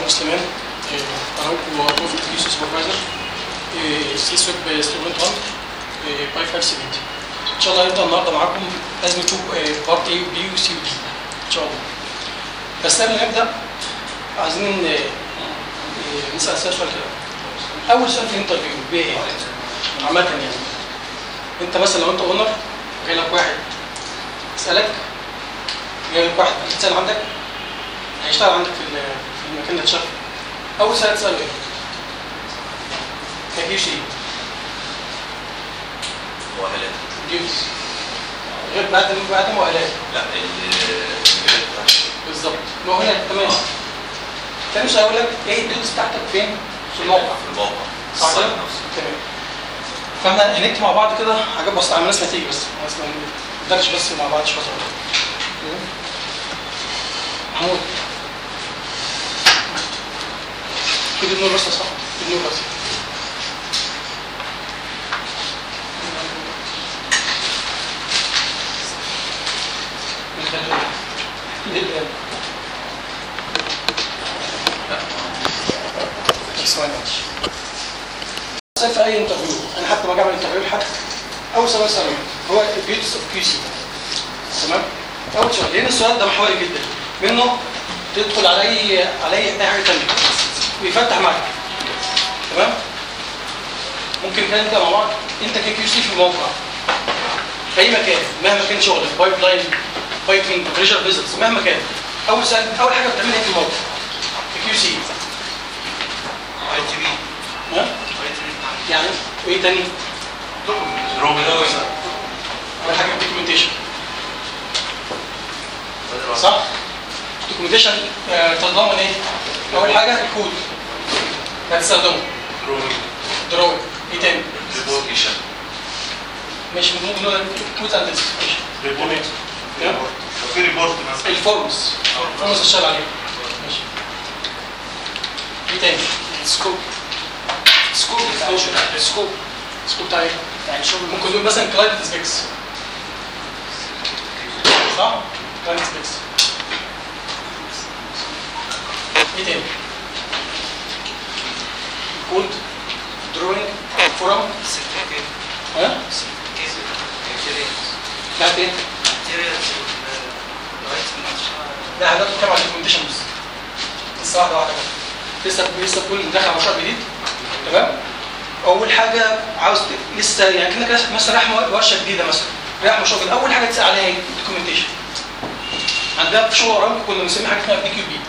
ابو سليمان اراوكو بروفيت كيس سوبرفايزر سي سويب ستودنت 1 باي 570 ان شاء الله هنبدا النهارده معاكم لازم نشوف بارت اي وبي وسي ودي ان شاء الله بس قبل ما نبدا عايزين آه، نسال سؤال سؤال كده اول سؤال في الانترفيو بيه ايه؟ عامه يعني انت مثلا لو انت اونر جاي لك واحد يسالك جاي لك واحد بتسال عندك هيشتغل عندك في ال- في المكان اللي هتشتغل فيه. اول سؤال تساله ايه؟ كيف شيء مؤهلات ديوتس غير بعد بعد مؤهلات لا المجالات بتاعت بالظبط مؤهلات تمام تاني سؤال اقول لك ايه الديوتس بتاعتك فين؟ في الموقع في الموقع صح السايت كده؟ نفسه تمام فاحنا هنكتب مع بعض كده حاجات بسيطه على الناس ما تيجي بس الناس ما ندردش بس مع بعض شويه محمود كده النور بس صح كده النور بس للآن. لا ثواني معلش. سؤال في اي انترفيو انا حتى ما بعمل انترفيو لحد اول سؤال اساله هو البيوتس اوف كيو سي تمام اول سؤال لان السؤال ده محوري جدا منه تدخل على اي على اي أي حاجه ثانيه ويفتح معاك تمام ممكن كان نبدا مع بعض انت ككيو سي في الموقع في اي مكان مهما كان شغلك بايب لاين بايبنج بريشر فيزلز مهما كان اول سؤال اول حاجه بتعملها ايه في الموقع في كيو سي اي تي بي ها اي تي بي يعني وايه تاني؟ دروب اول حاجه الدوكيومنتيشن صح؟ الدوكيومنتيشن تتضمن ايه؟ اول حاجه الكود هتستخدمه دروينج ايه تاني؟ ريبورتيشن ماشي ممكن نقول كود اند سبيسيفيكيشن تمام في ريبورت مثلا الفورمز الفورمز اشتغل عليها ماشي ايه تاني؟ سكوب سكوب سكوب سكوب بتاع ايه؟ يعني شغل ممكن نقول مثلا كلاينت سبيكس صح؟ كلاينت سبيكس ايه تاني؟ كود دروينج فورم ها؟ بتاعت ايه؟ لا حضرتك بتتكلم على الدوكيومنتيشن بس لسه واحده واحده كده. لسه لسه كل داخل على مشروع جديد تمام اول حاجه عاوز ت- لسه يعني كانك رايح- مثلا رايح مو- ورشه جديده مثلا رايح مشروع جديد اول حاجه تسال عليها ايه الدوكيومنتيشن عندنا في شغل قريب كنا بنسمي حاجه اسمها بي كيو بي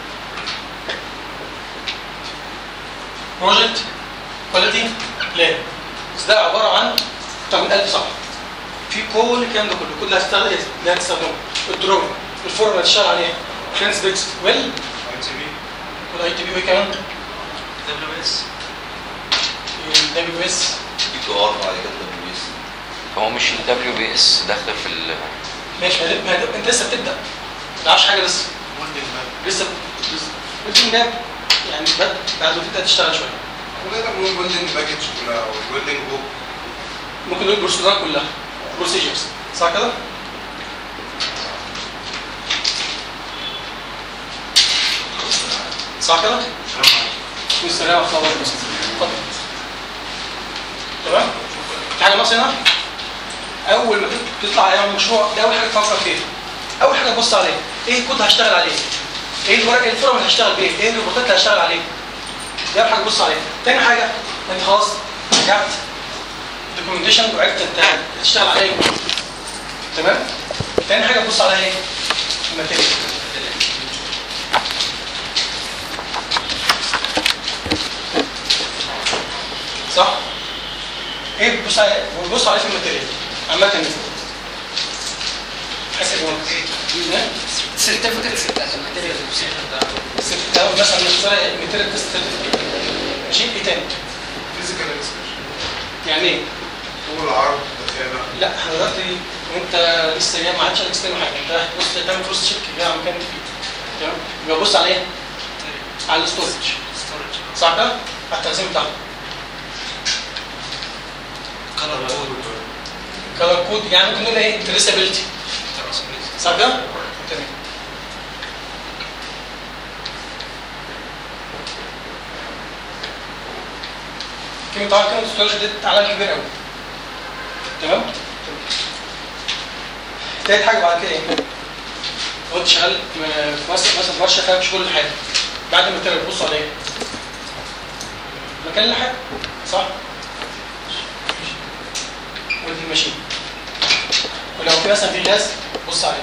بروجكت كواليتي بلان بس ده عباره عن اكتر من 1000 صفحه في كل الكلام ده كله كل اللي هتستخدم اللي هتستخدمه الدروينج الفورم اللي هتشتغل عليها ترانس بيكس ويل اي تي بي والاي تي بي وايه كمان دبليو اس الدبليو اس بي تو ار بعد كده دبليو اس هو مش ال WBS داخل في ال ماشي ما ما- انت لسه بتبدا ما تعرفش حاجه لسه لسه بتبدا ده يعني بد- بعد ما تبدا تشتغل شويه ونقدر نقول ويلدنج باكج كلها او الويلدنج بوك ممكن نقول البروسيدرات كلها بروسيجرز صح كده؟ صح كده؟ والسلام ورحمه الله وبركاته اتفضل تمام؟ في حاجه ناقصه هنا؟ اول ما تطلع على مشروع ده اول حاجه تفكر فيها اول حاجه تبص عليها ايه الكود اللي هشتغل عليه؟ ايه الورق ايه الفورم اللي هشتغل بيه؟ ايه الريبورتات اللي هشتغل عليه؟ دي اول حاجه تبص عليها تاني حاجه انت خلاص رجعت دوكيومنتيشن وعرفت انت هتشتغل على ايه تمام تاني حاجه تبص على ايه الماتيريال صح ايه بتبص على بتبص عليه في الماتيريال عامه حاسس ايه سيرتيفيكتس بتاعت الماتيريال سيرتيفيكت مثلا نختار الماتيريال تيست سيرتيفيكت ماشي ايه تاني فيزيكال اكسبريشن يعني ايه طول عرض دخانه لا احنا دلوقتي وانت لسه جاي ما عادش عليك تستلم حاجه انت رايح تبص تعمل كروس تشيك جاي على مكان فيه تمام يبقى بص على ايه؟ على الستورج صح كده؟ على التقسيم بتاعه كلر كود كلر كود يعني ممكن نقول ايه؟ تريسابيلتي صح كده؟ تمام كلمه طبعا كلمه ستورج دي علامه كبير قوي تمام تالت حاجه بعد كده ايه؟ لو انت شغال م- في مثلا مثلا ورشه فيها شغل حاجه بعد ما ترجع تبص على ايه؟ مكان الحاجه صح؟ ودي الماشين ولو في مثلا في غاز بص عليه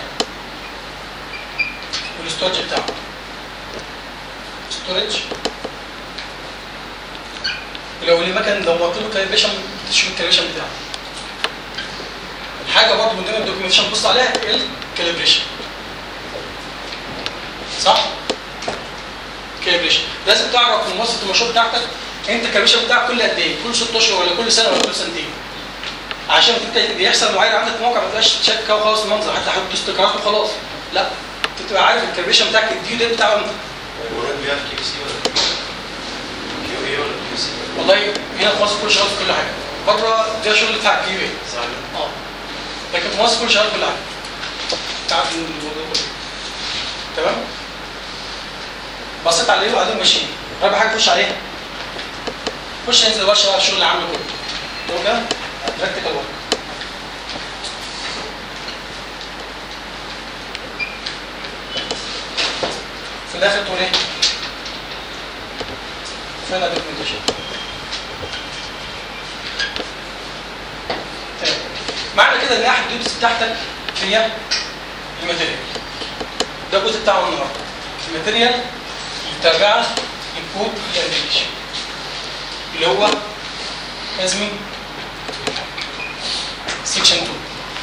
والستورج بتاعه ستورج ولو المكن لو وطيت له كاليبريشن تشوف الكاليبريشن بتاعه حاجه برضه من ضمن الدوكيومنتيشن بص عليها الكاليبريشن صح؟ كاليبريشن لازم تعرف في منصه المشروع بتاعتك انت الكاليبريشن بتاعك كل قد ايه؟ كل 6 اشهر ولا كل سنه ولا كل سنتين عشان تبدا يحصل معايره عندك في موقع ما تبقاش شايف كده وخلاص المنظر حتى حط استقرارات وخلاص لا انت تبقى عارف الكاليبريشن بتاعك الديو ديت بتاعه امتى ورد بيها كيو سي ولا كيو اي ولا كيو سي والله هنا في مصر كل شغال في كل حاجه بره ده شغل بتاع الكيو اي صح اه لكن في مصر كل شغال في كل حاجه تعرف الموضوع كله تمام بصيت عليه وبعدين ماشيين رابع حاجه خش عليها خش انزل ورشه بقى الشغل اللي عامله كله تمام كده براكتيكال ورك في الاخر تقول ايه؟ فين الدوكيومنتيشن؟ تمام معنى كده ان احد الديوتس بتاعتك هي الماتيريال ده الجزء بتاعه النهارده الماتيريال متابعه انبوت انديكيشن اللي هو اسمي سيكشن 2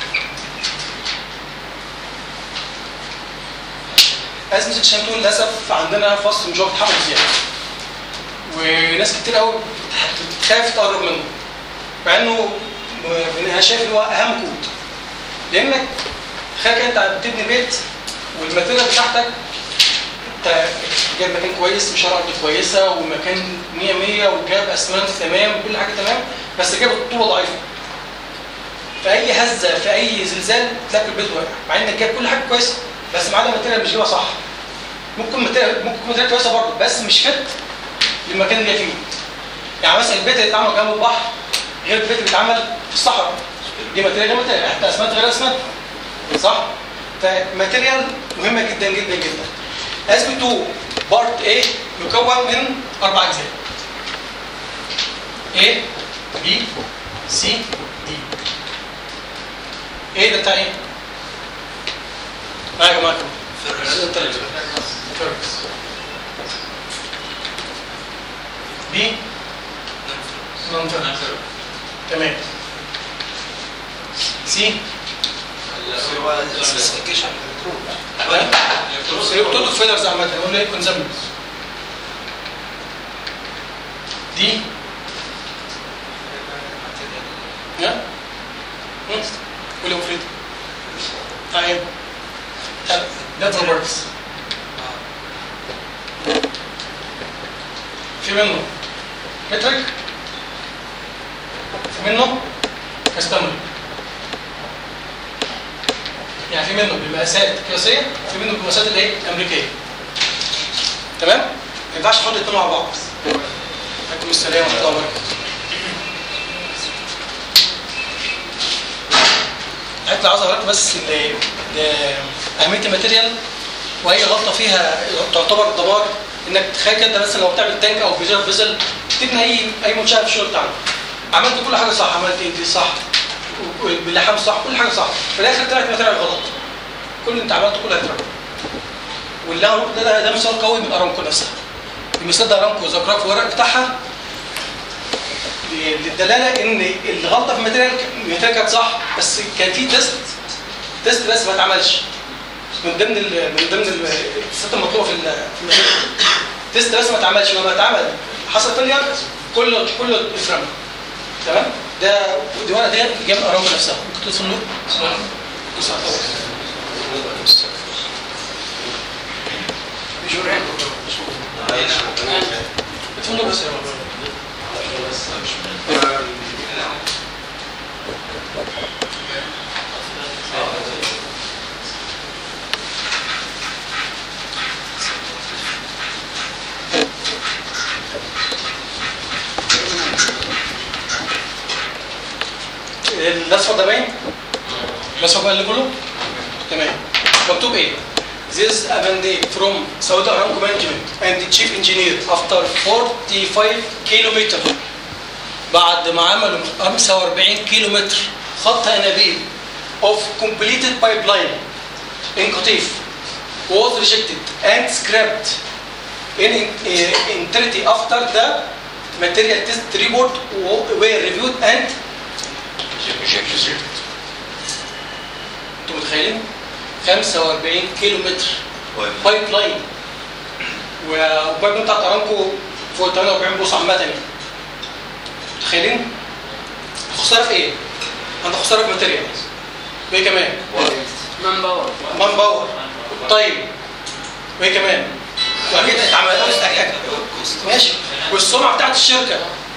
ازمه سيكشن 2 للاسف عندنا فصل من جوه بتحمل زياده وناس كتير قوي بتخاف تقرب منه مع انه م- انا شايف ان هو اهم كود لانك تخيل كده انت بتبني بيت والماتيريال بتاعتك انت جايب مكان كويس وشارع ارض كويسه ومكان 100 100 وجاب اسمنت تمام وكل حاجه تمام بس جاب الطوبه ضعيفه في اي هزه في اي زلزال تلاقي البيت واقع مع انك جايب كل حاجه كويسه بس معانا ماتيريال مش جايبها صح ممكن ماتيريال ممكن ماتيريال كويسه برضه بس مش فت للمكان اللي هي فيه يعني مثلا البيت اللي اتعمل جنب البحر غير البيت اللي اتعمل في الصحراء دي ماتيريال غير ماتيريال حتى اسمنت غير اسمنت صح؟ فماتيريال مهمه جدا جدا جدا اسم 2 بارت A مكون من اربع اجزاء A B C D A ده بتاع ايه؟ معايا يا جماعه كده فيرس B نون فيرس تمام سي سبيسيفيكيشن سيروتوتو فيلرز عامة نقول ايه كونزامبلز دي ها؟ هم؟ قول مفيد طيب طب ده بروبرتس في منه مترك في منه كاستمر يعني في منه بالمقاسات القياسيه في منه بالمقاسات اللي هي الامريكيه تمام ما ينفعش نحط الاثنين مع بعض عليكم السلام ورحمه الله وبركاته حتى عاوز اوريك بس ال- ال- اهميه الماتيريال واي غلطه فيها تعتبر دمار انك تخيل كده مثلا لو بتعمل تانك او فيزل فيزل تبني اي اي منشاه في الشغل بتاعك عملت كل حاجه صح عملت ايه دي صح باللحام صح كل حاجه صح في الاخر طلعت ماتيريال غلط كل اللي انت عملته كله هيترمى واللي أنا قلته ده ده مثال قوي من ارامكو نفسها المثال ده ارامكو ذكراه في الورق بتاعها للدلاله ان الغلطه في الماتيريال الماتيريال كانت صح بس كان في تيست تيست بس ما اتعملش من ضمن ال من ضمن ال- التستات المطلوبه في ال- في الماتيريال تيست بس ما اتعملش لما اتعمل حصل فيلير كله كله اترمى تمام ده دي ورقه ديت جايه من ارامكو نفسها ممكن تدخل النور بص على الطاولة. مش ورقة. مش موجودة. ادخل النور بس يا رب. الاصفر ده باين الاصفر بقى اللي كله تمام مكتوب ايه This is a mandate from Saudi Aramco Management and the chief engineer after 45 kilometer بعد ما عملوا 45 كيلومتر خط انابيب of completed pipeline in Qatif was rejected and scrapped in uh, entirety after the material test report were reviewed and انتوا متخيلين 45 كيلو متر بايب لاين والبايب لاين بتاعت ارامكو فوق 48 بوصه عامه يعني متخيلين خساره في ايه؟ عندك خساره في ماتيريال وايه كمان؟ مان باور مان باور طيب وايه كمان؟ واكيد اتعمل ماشي والسمعه بتاعت الشركه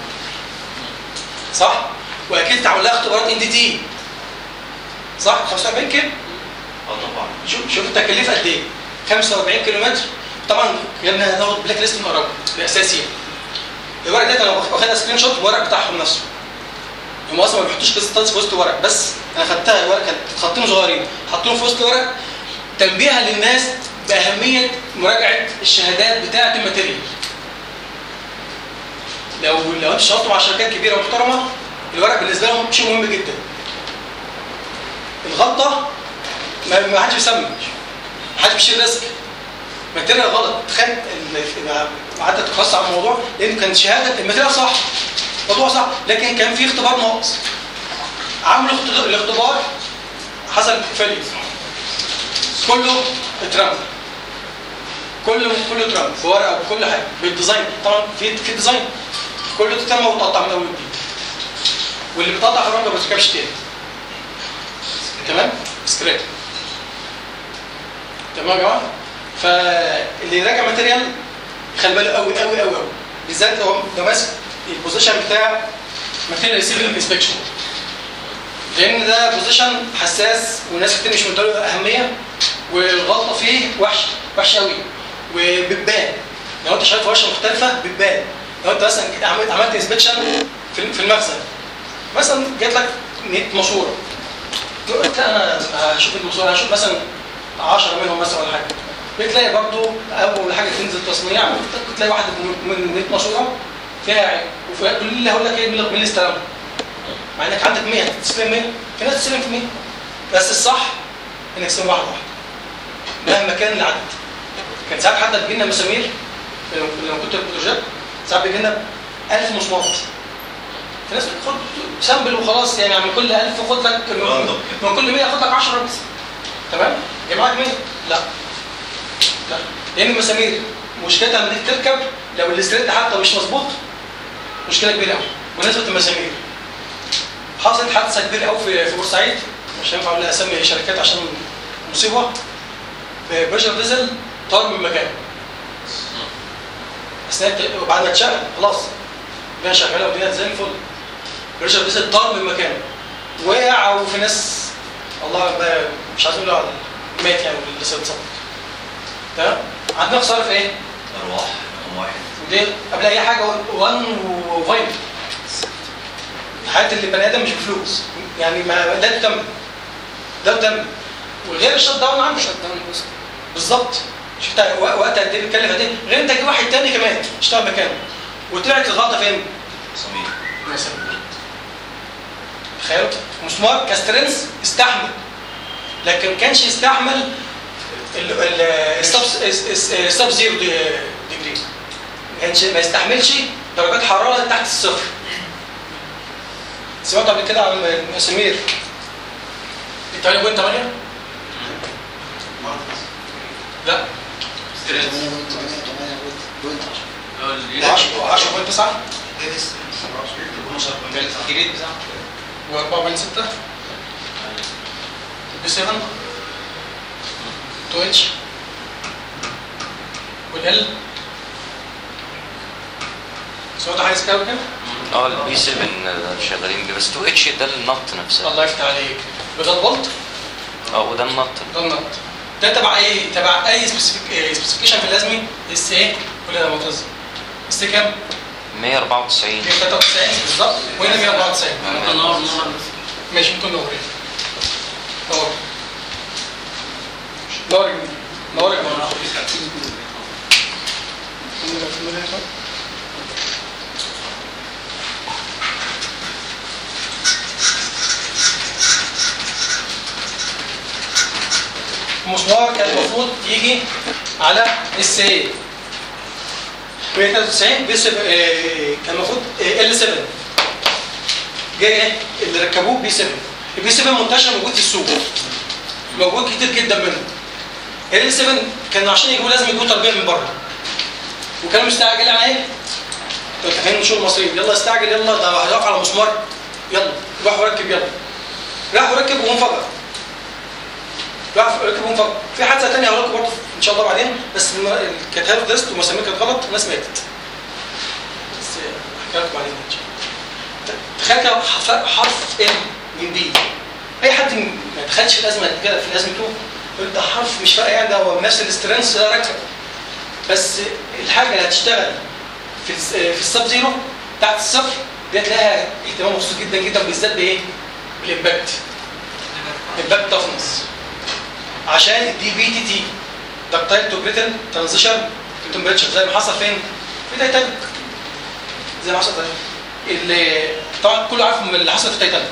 صح؟ واكيد اتعمل لها اختبارات ان دي تي صح؟ 45 كيلو اه طبعا شوف شوف التكاليف قد ايه 45 كيلو متر طبعا جبنا ناخد بلاك ليست من قريب الاساسي الورق ده انا واخدها سكرين شوت الورق بتاعهم نفسه هم اصلا ما بيحطوش قصه في وسط ورق بس انا خدتها الورق كانت خطين صغيرين حطيهم في وسط ورق تنبيها للناس باهميه مراجعه الشهادات بتاعه الماتيريال لو لو انت اشتغلتوا مع شركات كبيره محترمه الورق بالنسبه لهم شيء مهم جدا الغلطه ما ما حدش بيسمي ما حدش بيشيل ريسك ماتيريال غلط تخيل ال- قعدت اتخصص على الموضوع لانه كانت شهاده الماتيريال صح الموضوع صح لكن كان في اختبار ناقص عملوا اخت- الاختبار حصل فيلير كله اترمى كله كله اترمى بورقه بكل حاجه بالديزاين طبعا في في ديزاين كله اترمى وتقطع من اول وجديد واللي بيتقطع في الرمله ما بيركبش تاني تمام سكراب تمام يا جماعه فاللي يراجع ماتيريال خلي باله قوي قوي قوي قوي بالذات لو لو ماسك البوزيشن بتاع ماتيريال سيفل انسبكشن لان ده بوزيشن حساس وناس كتير مش مديله اهميه والغلطه فيه وحشه وحشه قوي وبتبان لو انت شايف ورشه مختلفه بتبان لو انت مثلا عملت عملت انسبكشن في في المخزن مثلا جات لك 100 ماسوره قلت انا هشوف الماسوره هشوف مثلا 10 منهم مثلا ولا حاجه بتلاقي برضو اول حاجه تنزل تصنيع بتلاقي واحده من 100 ماسوره فيها عيب وفي كل اللي هقول لك ايه مين اللي استلمها مع انك عندك 100 تستلم 100 في ناس تستلم في 100 بس الصح انك تستلم واحده واحده مهما كان العدد كان ساعات حتى بيجي لنا مسامير لما كنت في البروجيكت ساعات بيجي لنا 1000 مسمار في ناس بتاخد سامبل وخلاص يعني من كل 1000 خد لك من, من كل 100 خد لك 10 بس تمام؟ يبقى معاك 100 لا لا لان المسامير مشكلتها لما تيجي تركب لو الاستريت حتى مش مظبوط مشكله كبيره قوي بالنسبه للمسامير حصلت حادثه كبيره قوي في في بورسعيد مش هينفع اقول اسمي شركات عشان مصيبه بريشر ديزل طار من مكانه اثناء بعد ما اتشغل خلاص الدنيا شغاله والدنيا زي الفل بريشر ديزل طار من مكانه وقع وفي ناس الله بقى مش عايز اقول على مات يعني واللي لسه اتصاب تمام عندنا خساره في ايه؟ ارواح رقم واحد ودي قبل اي حاجه وان وفايت حياه البني ادم مش بفلوس يعني ما لا تتم لا تتم وغير الشت داون عنده شت داون بوست بالظبط شفت وقت قد ايه بيتكلف قد ايه غير انت تجيب واحد تاني كمان يشتغل مكانه وطلعت الغلطه فين؟ صميم مثلا تخيلوا مسمار كاسترنس استحمل لكن ما كانش يستحمل السب زيرو ديجري ما كانش ما يستحملش درجات حراره تحت الصفر سمعت قبل كده عن مسامير التمانية بوينت 8 لا اه 10 بوينت 9 الجريد بتاعه و4 بوينت 6 بي 7 2 اتش والال سمعت حاجه زي كده قبل كده؟ اه البي 7 شغالين بيه بس 2 اتش ده النط نفسها الله يفتح عليك وده البولت اه وده النط ده النط ده تبع ايه؟ تبع اي سبيسيفيكيشن في اللازمي اس ايه؟ قول لي يا معتز اس إيه كام؟ 194 193 بالظبط وهنا 194 النار النار ماشي ممكن نور ايه نور نور يا جميل. نور يا جماعه المسمار كان المفروض يجي على اس اي 193 بي 7 كان المفروض ال 7 جاي ايه اللي ركبوه بي 7 البي 7 منتشر موجود في السوق موجود كتير جدا منه ال 7 كانوا عشان يجيبوا لازم يجيبوا تربيه من بره وكانوا مستعجلين على ايه؟ انتوا فاهمين شو المصريين يلا استعجل يلا ده هيقف على مسمار يلا روح وركب يلا راح وركب وانفجر راح ركب وانفجر في حادثه ثانيه هقول لكم برضه ان شاء الله بعدين بس الم- كانت هيرو درست ومسامير كانت غلط والناس ماتت بس احكي لكم بعدين ان شاء الله تخيل كده حرف- حرف ام من بي اي حد ما دخلش في الازمه كده في الازمه 2 يقول ده حرف مش فارق يعني ده هو نفس الاسترنس ده ركب بس الحاجه اللي هتشتغل في الس- في السب زيرو تحت الصفر دي هتلاقيها اهتمام مخصوص جدا جدا بالذات بايه؟ بالامباكت امباكت تفنس عشان الدي بي تي تي دكتايل تو بريتل ترانزيشن تمبريتشر زي ما حصل فين؟ في تايتانيك زي ما حصل ده اللي طبعا كله عارف من اللي حصل في تايتانيك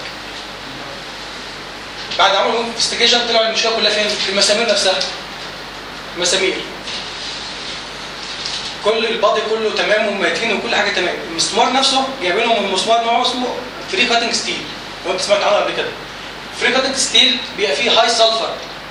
بعد عملوا انفستيجيشن طلعوا المشكله كلها فين؟ في المسامير نفسها المسامير كل البادي كله تمام وماتين وكل حاجه تمام المسمار نفسه جايبين لهم المسمار نوعه اسمه فري كاتنج ستيل لو انت سمعت عنه قبل كده فري كاتنج ستيل بيبقى فيه هاي سلفر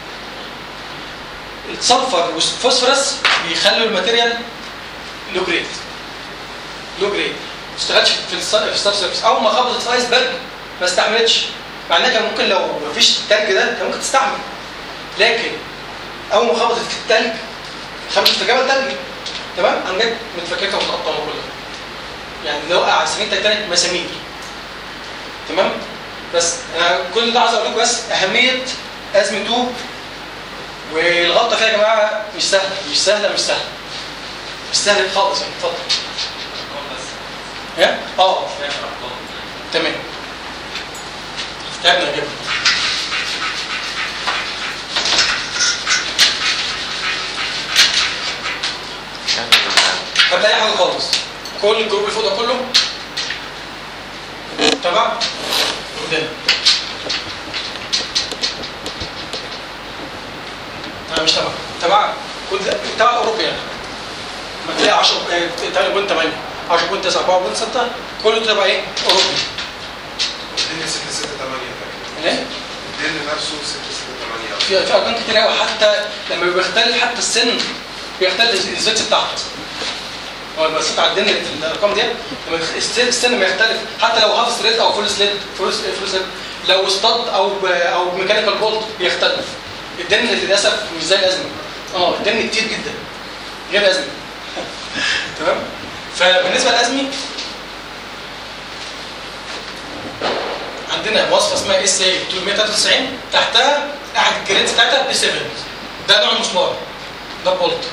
السلفر والفوسفورس بيخلوا الماتيريال لو جريد لو جريد ما اشتغلش في الس- في السب سيرفيس اول ما خبطت في ايس بيرج ما استحملتش مع انها كان ممكن لو ما فيش التلج ده كان ممكن تستحمل لكن اول ما خبطت في التلج خبطت في جبل تلجي تمام قام جت متفككه ومتقطعه كلها يعني اللي وقع على سفينه تايتانيك مسامير تمام بس انا كل ده عايز اقول لكم بس اهميه ازمه 2 والغلطه فيها يا جماعه مش سهله مش سهله مش سهله مش سهله خالص يعني اتفضل ها؟ اه تمام تعبنا يا جبل شغل ال- قبل اي حاجه خالص كل الجروب اللي فوق ده كله تمام قدام انا مش تبع تبع كل ده تبع اوروبا يعني ما تلاقي 10 بوينت 8 10 بوينت 9 4 بوينت 6 كله تبع ايه؟ اوروبي الدنيا 6 6 8 تقريبا ليه؟ الدنيا نفسه 6 6 8 في في ارقام كتير قوي حتى لما بيختلف حتى السن بيختلف الزيتس بتاعته هو لما بصيت على الدنيا في الارقام دي لما الس- السن ما يختلف حتى لو هاف ثريد او فول سليد فول فول سليد لو اصطاد او ب- او ميكانيكال بولت بيختلف الدن للاسف مش زي الازمه اه الدن كتير جدا غير الازمه تمام فبالنسبه للازمي عندنا وصفه اسمها اس اي 393 تحتها احد الجريدز بتاعتها بي 7 ده نوع المسمار ده بولت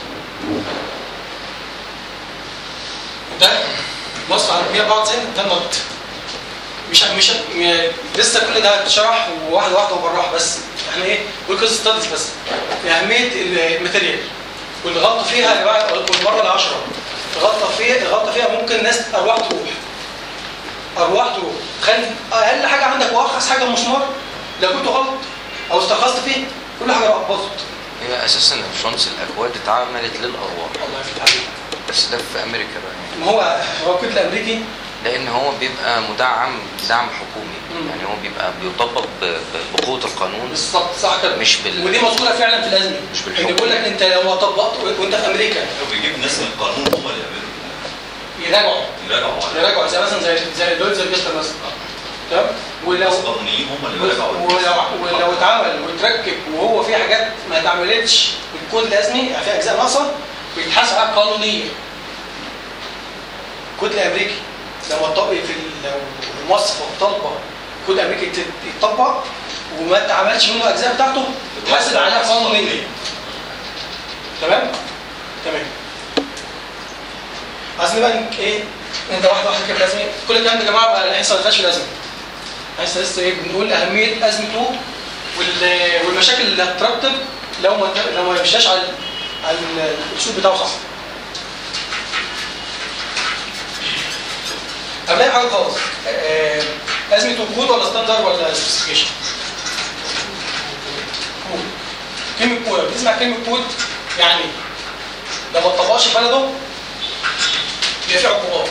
ده وصفه عند 194 ده النط مش مش م- لسه كل ده اتشرح وواحده واحده وبالراحه بس احنا ايه بقول كذا ستاديز بس اهميه الماتيريال والغلطه فيها يا جماعه كل مره ل 10 الغلطه فيها الغلطه فيها ممكن ناس ارواح تروح ارواح تروح خلي اقل حاجه عندك وارخص حاجه المسمار لو كنت غلط او استرخصت فيه كل حاجه باظت هي اساسا الفرنس الاكواد اتعملت للارواح الله يفتح عليك بس ده في امريكا بقى يعني ما هو هو الكتل الامريكي لان هو بيبقى مدعم دعم حكومي مم. يعني هو بيبقى بيطبق ب- ب- بقوه القانون بالظبط صح كده مش بال- ودي مذكوره فعلا في الازمه مش بالحكم. ان بيقول لك انت لو طبقت وانت في امريكا وبيجيب ناس من القانون هم اللي يعملوا يراجعوا يراجعوا على يراجعوا زي مثلا زي زي دول زي الجسر مثلا تمام ولو ناس قانونيين هم اللي بيراجعوا ولو ولو اتعمل وتركب وهو في حاجات ما اتعملتش بالكود الازمي يعني في اجزاء ناقصه بيتحاسب عليها قانونيا الكود الامريكي لو طبق في ال- لو المصفى طالبه كود امريكي يت- يتطبق وما اتعملش منه الاجزاء بتاعته بيتحاسب عليها قانونيا تمام تمام عايزين بقى نك- ايه انت واحده واحده كده لازم كل الكلام ده يا جماعه بقى الحصه ما فيهاش لازم احنا لسه ايه بنقول اهميه ازمته وال- والمشاكل اللي هتترتب لو ما لو ما مشاش على على الاسلوب بتاعه صح قبل اي حاجه خالص آه، ازمه كود ولا ستاندر ولا سبيسيفيكيشن كود كلمه كود لما تسمع كلمه كود يعني لو ما تطبقش في بلده بيبقى في عقوبات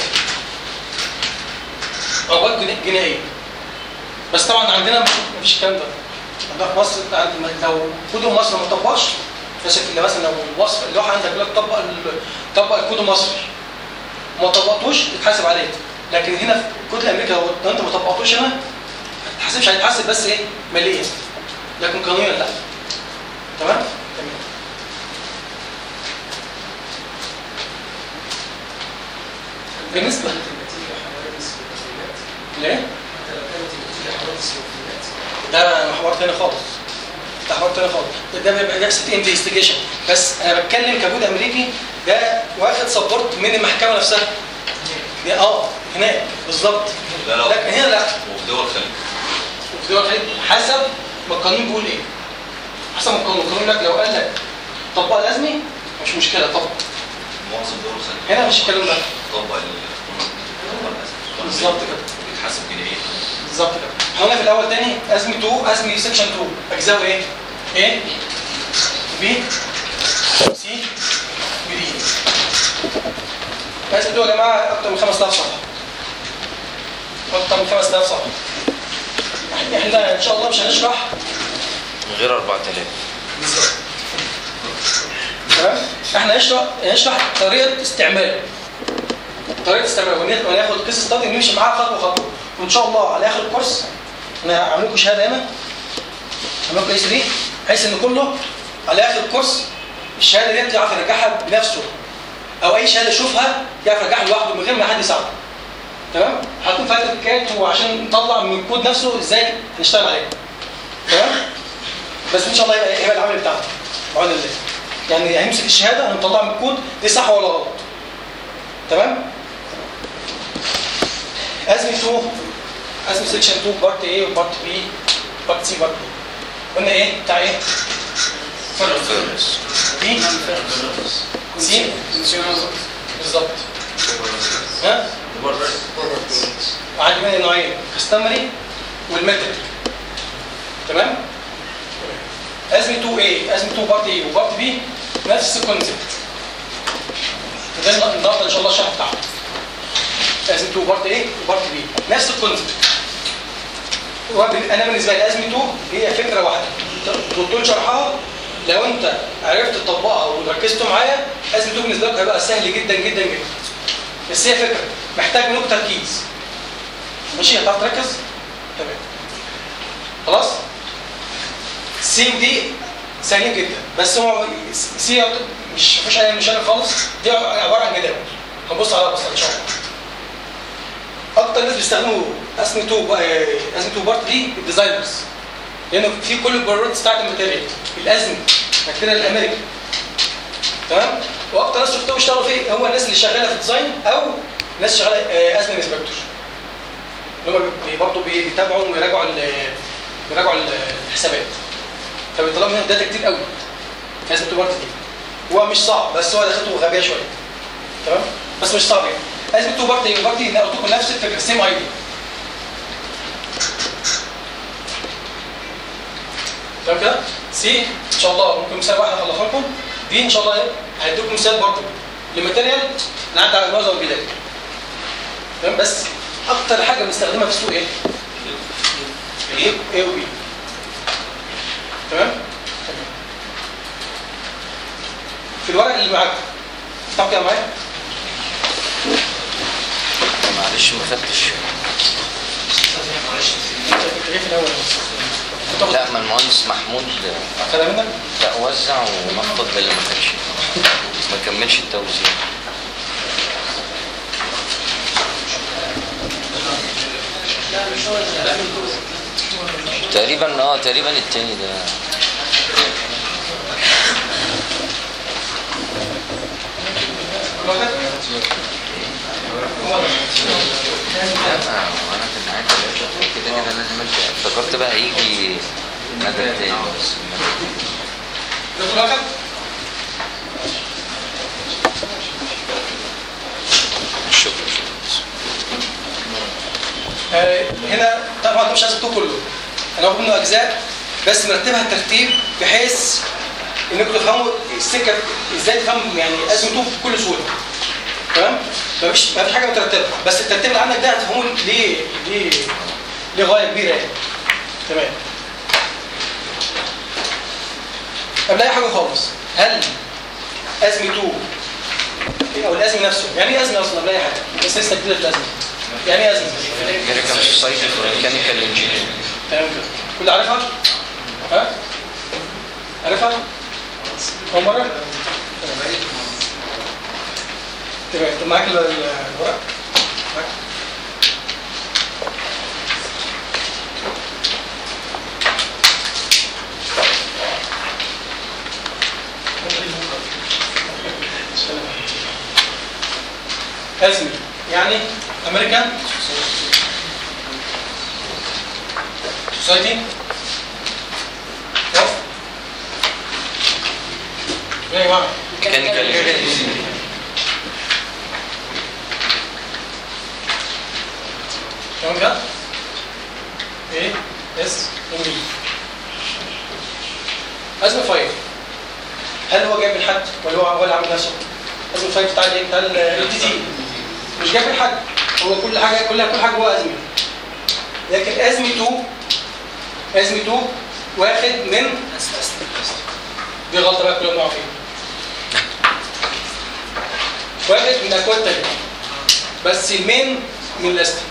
عقوبات جنا- جنائيه بس طبعا عندنا مفيش الكلام ده عندنا في مصر عند- لو كود مصر ما طبقش بس اللي مثلا لو مصر اللوحه عندك لا تطبق ال- طبق الكود المصري ما طبقتوش تتحاسب عليه لكن هنا في كود امريكا لو لو انت ما طبقتوش هنا ما تتحاسبش هيتحاسب بس ايه ماليا لكن قانونيا لا تمام؟ تمام بالنسبه ليه؟ ده حوار تاني خالص ده حوار تاني خالص ده بيبقى جلسه انفستيجيشن بس انا بتكلم كجود امريكي ده واخد سبورت من المحكمه نفسها دي اه هناك بالظبط لا لا لكن هنا لا وفي دول الخليج وفي دول الخليج حسب ما القانون بيقول ايه حسب ما القانون القانون يقول لك لو قال لك طبق الازمي مش مشكله طبق معظم دول الخليج هنا مش الكلام ده طبق ال بالظبط كده بيتحاسب جنائيا بالظبط كده احنا قلنا في الاول تاني ازمه 2 ازمه سكشن 2 اجزاء ايه؟ ايه؟ بي سي ودي ازمه 2 يا جماعه اكتر من 5000 صفحه اكتر من 5000 صفحه احنا ان شاء الله مش هنشرح من غير 4000 تمام احنا هنشرح هنشرح طريقه استعماله طريقه استعماله ون- وناخد كيس ستادي ونمشي معاه خطوه خطوه وان شاء الله على اخر الكورس انا هعمل لكم شهاده هنا هعمل لكم اس 3 بحيث ان كله على اخر الكورس الشهاده ديت يعرف يرجعها بنفسه او اي شهاده يشوفها يعرف يرجعها لوحده من غير ما حد يساعده تمام هتكون فاتت كات وعشان نطلع من الكود نفسه ازاي هنشتغل عليه تمام بس ان شاء الله يبقى يبقى العمل بتاعنا بعون الله يعني هنمسك الشهاده هنطلعها من الكود دي صح ولا غلط تمام ازمه 2 ازمه سيكشن 2 بارت ايه وبارت بي بارت سي بارت بي قلنا ايه بتاع ايه فيرنس بي سي بالظبط ها عندي منها نوعين كاستمري والميتريك تمام ازمه 2 ايه ازمه 2 بارت ايه وبارت بي نفس الكونسيبت وده النهارده ان شاء الله الشرح بتاعه ازمه 2 بارت ايه وبارت بي نفس الكونسيبت انا بالنسبه لي ازمه 2 هي فكره واحده الدكتور شرحها لو انت عرفت تطبقها وركزتوا معايا ازمه 2 بالنسبه لك هيبقى سهل جدا جدا جدا بس هي فكره محتاج منك تركيز ماشي هتعرف تركز تمام خلاص سي ودي سهلين جدا بس هو سي مش مفيش اي مشاكل خالص دي عباره عن جداول هنبص عليها بس ان شاء الله اكتر ناس بيستخدموا اسم 2 اسم 2 بارت دي الديزاينرز لانه في كل البرودكتس بتاعت الماتيريال الازمي الماتيريال الامريكي تمام واكتر ناس شفتهم بيشتغلوا فيه هو الناس اللي شغاله في الديزاين او ناس شغاله آه، ازمي انسبكتور اللي هم بي- برضه بي- بيتابعوا ويراجعوا ال- بيراجعوا ال- الحسابات فبيطلعوا منهم داتا كتير قوي في ازمه بارت دي هو مش صعب بس هو دخلته غبيه شويه تمام بس مش صعب يعني ازمه تو بارتي وبارتي قلت لكم نفس الفكره سيم اي دي تمام كده سي ان شاء الله ممكن مثال واحد اخلصه لكم دي ان شاء الله هديكم مثال برضه لماتيريال نعدي على معظم البدايه تمام بس اكتر حاجه بنستخدمها في السوق ايه؟ ايه ايه وبي تمام؟ تمام في الورق اللي معاكم افتحوا كده معايا معلش ما خدتش انت جاي في الاول بس لا ما المهندس محمود خدها منك؟ لا وزع ونفض باللي ما خدش ما كملش التوزيع تقريبا اه تقريبا التاني ده واخد؟ هو ده. لا ما انا كان معاك يا باشا كده كده لازم ارجع افتكرت بقى هيجي مدى تاني بس دكتور واحد شكرا آه، هنا طبعا ده مش عايز التو كله انا واخد منه اجزاء بس مرتبها الترتيب بحيث انكم تفهموا السكه ازاي تفهم يعني ازمته بكل سهوله تمام مفيش مفيش حاجه مترتبه بس الترتيب اللي عندك ده هتفهموه ليه ليه ليه غايه كبيره يعني تمام قبل اي حاجه خالص هل ازمته او الازمه نفسه يعني ايه ازمه اصلا قبل اي حاجه بس لسه جديده في الازمه يعني ايه ازمه امريكان سوسايتي فور ميكانيكال انجينيرنج تمام كده كل عارفها؟ ها؟ عارفها؟ أول مرة؟ تمام تمام طب معاك ال- ال- الورق؟ معاك؟ أزمي يعني أمريكان سوسايتي اوف يا جماعه ميكانيكال انجينيرنج تمام كده ايه اس ام بي ازمه فايل هل هو جايب من حد ولا هو هو اللي عامل نفسه ازمه الفايل بتاع الايه بتاع ال تي تي مش جايب من حد هو كل حاجه كلها كل حاجه جوه ازمه لكن ازمته ازمته واخد من دي غلطه بقى كلنا بنقع فيها واخد من اكواد تانية بس المين من الاستي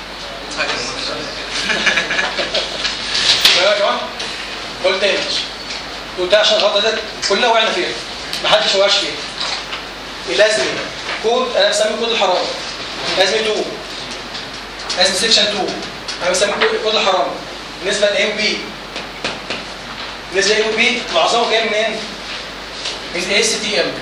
تمام يا جماعه قلت تاني قلت عشان الغلطه دي كلنا وقعنا فيها محدش وقعش فيها الازمه كود انا بسميه كود الحرام ازمه 2 ازمه سيكشن 2 انا بسميه كود- كود الحرام بالنسبه لام بي بالنسبه لام بي معظمه جاي منين؟ من اس تي ام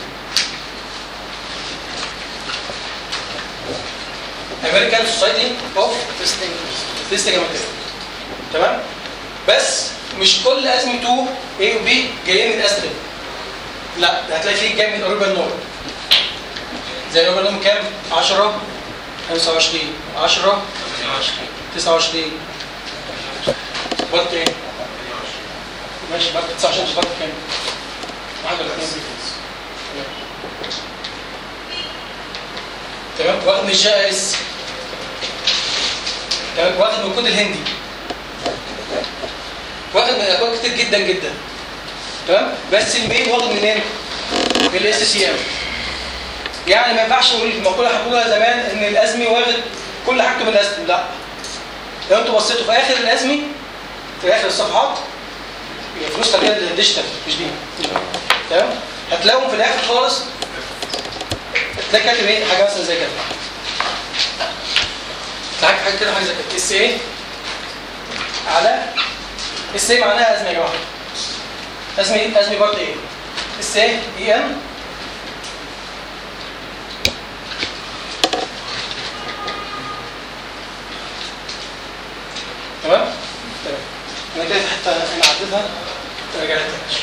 امريكان سوسايتي اوف تيستنج ماتيريال تمام بس مش كل ازمه 2 اي وبي جايين من استرن لا ده هتلاقي فيه جاي من اوروبا نورد زي اوروبا نورد كام 10 25 10 29 بط ايه ماشي بط 19 بط كام واحد ولا اثنين تمام واخد من الشقه اس تمام واخد من الكود الهندي واخد من اكواد كتير جدا جدا تمام بس المين واخد منين؟ من الاس سي ام يعني ما ينفعش نقول المقوله اللي هنقولها زمان ان الازمي واخد كل حاجته من الازمي لا لو انتوا بصيتوا في اخر الازمي في اخر الصفحات هي في نسخه كده الديجيتال مش دي تمام هتلاقوا في الاخر خالص تلاقي كاتب ايه حاجه مثلا زي كده تلاقي حاجه كده حاجه زي كده اس ايه على اس ايه معناها ازمه يا جماعه ازمه ايه ازمه بارت ايه اس ايه اي ان تمام تمام انا كده حتى انا عديتها رجعت تاني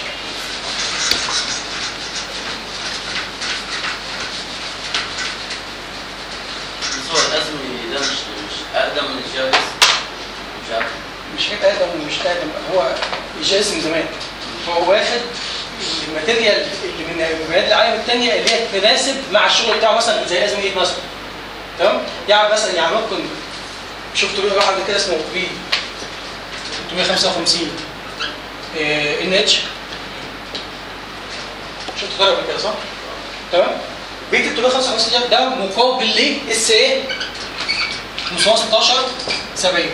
بس هو الأزمي ده مش مش أقدم من الجافز مش عارف مش حكايه ادم ومش ادم هو جايز من زمان هو واخد الماتيريال اللي من من بلاد العالم الثانيه اللي هي تناسب مع الشغل بتاعه مثلا زي ازمه ايه مثلا تمام يعني مثلا يعني ممكن شفت له واحد كده اسمه بي 355 ان اتش شفت ضرب كده صح؟ تمام بي 355 ده- ده مقابل ل اس ايه 516 70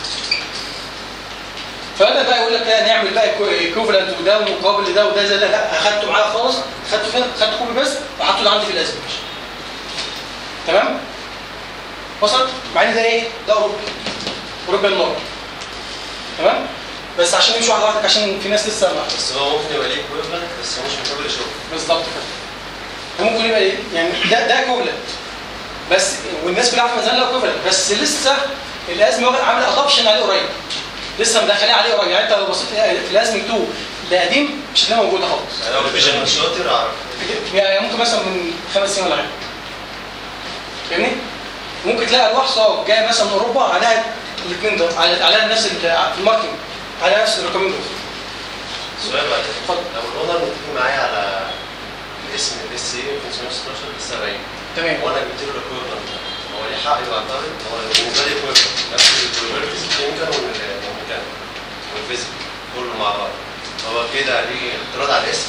فانا بقى يقول لك لا نعمل بقى ايكوفالنت وده مقابل لده وده زي ده لا اخدته معايا خالص اخدته فين اخدته كوبي بس وحطه عندي في الازمه تمام وصل مع ان ده ايه ده اوروبا اوروبا النور تمام بس عشان نمشي واحده واحده عشان في ناس لسه ما بس هو ممكن يبقى ليه ايكويفالنت بس هو مش مقابل الشغل بالظبط كده وممكن يبقى ايه يعني ده ده كوبلنت بس والناس كلها عارفه ان ده كوبلنت بس لسه الازمي واخد عامل ادابشن عليه قريب لسه مدخليه عليه قريب يعني انت لو بصيت في الازمي 2 القديم مش هتلاقيها موجوده خالص يعني لو الفيجن شاطر اعرف يعني ممكن مثلا من خمس سنين ولا حاجه فاهمني؟ ممكن تلاقي الواح صاب جايه مثلا من اوروبا عليها الاثنين دول على على نفس ال- في الماركتنج على نفس الرقمين دول سؤال بقى اتفضل. لو الاونر متفق معايا على الاسم الاس سي 516 لسه باين تمام وانا جبت له الاكويفالنت هو ليه حق يعترض هو بالنسبه لي اكويفالنت نفس البروبرتيز الكيميكال والميكانيكال والفيزيكال كله مع بعض هو كده ليه اعتراض على الاسم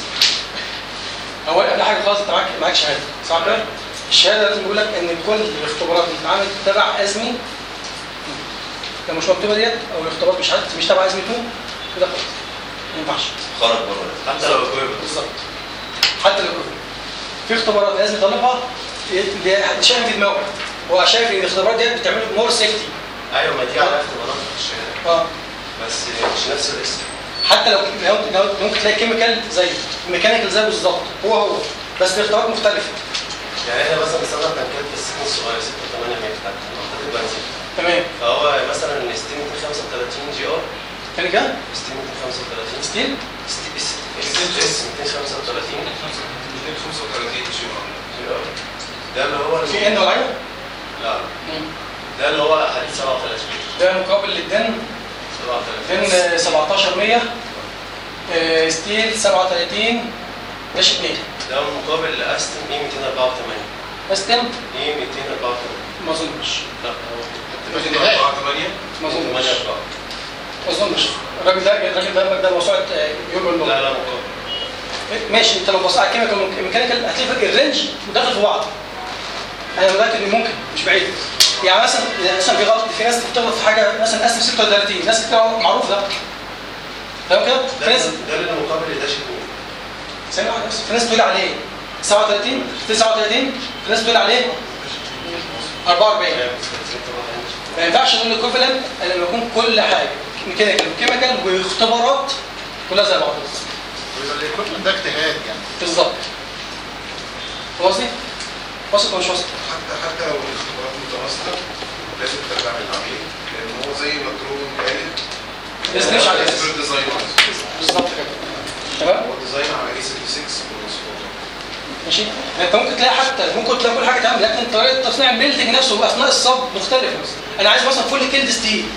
هو قبل حاجه خالص انت معاك معاك شهاده صح كده؟ الشهاده لازم يقول لك ان كل الاختبارات اللي اتعملت تبع ازمي لو مش مكتوبه ديت او الاختبارات مش عارف مش تبع ازمي 2 كده خلاص ما ينفعش خرج بره حتى لو اكويفالنت بالظبط حتى لو كده في اختبارات لازم يطلبها اللي شايف في دماغه هو شايف ان الاختبارات ديت بتعمل مور سيفتي ايوه ما دي على اختبارات في الشهاده اه بس مش نفس الاسم حتى لو لو لو ممكن تلاقي كيميكال زي ميكانيكال زي بالظبط هو هو بس باختبارات مختلفه يعني احنا مثلا بنستخدم تنكات في السن الصغير 6 8 متر اعتقد بنزين تمام فهو مثلا ستيم 235 جي ار تاني كده ستيم 235 ستيل اس 235 235 جي ار جي ار ده اللي هو في ان ولا حاجه لا ده اللي هو حديد 37 ده مقابل للدن 37 دن 1700 آه، ستيل 37 داش 2 ده مقابل لاستن اي 284 استم اي 284 ما اظنش لا هو في النهاية 8 ما اظنش 8 ما اظنش الراجل ده الراجل ده ده موسوعه آه، يورجن لا لوب لا مقابل ماشي انت لو بصيت على الكيميكال والميكانيكال هتلاقي فرق الرينج داخل في بعض انا متاكد ان ممكن مش بعيد يعني مثلا يعني مثلا في غلط في ناس بتغلط في حاجه مثلا اسم 36 ناس كتير معروف ده تمام كده؟ في ده ناس ده اللي مقابل لداش 2 ثانية واحدة بس في ناس بتقول عليه 37 39 في ناس بتقول عليه 44 ما ينفعش نقول الايكوفالنت الا لما يكون كل حاجه ميكانيكال وكيميكال واختبارات كلها زي بعض ويبقى الايكويبمنت ده اجتهاد يعني بالظبط فاهم قصدي؟ واثق ولا مش واثق؟ حتى حتى لو الاختبارات متواصله لازم ترجع للعميل لان هو زي ما كرون قالت ما يستناش عليه اكسبرت ديزاين بالظبط كده تمام؟ هو ديزاين على اي 66 بالمواصفات ماشي يعني انت ممكن تلاقي حتى ممكن تلاقي كل حاجه تمام لكن طريقه تصنيع البيلدنج نفسه اثناء الصب مختلفه انا عايز مثلا فول كيلد ستيل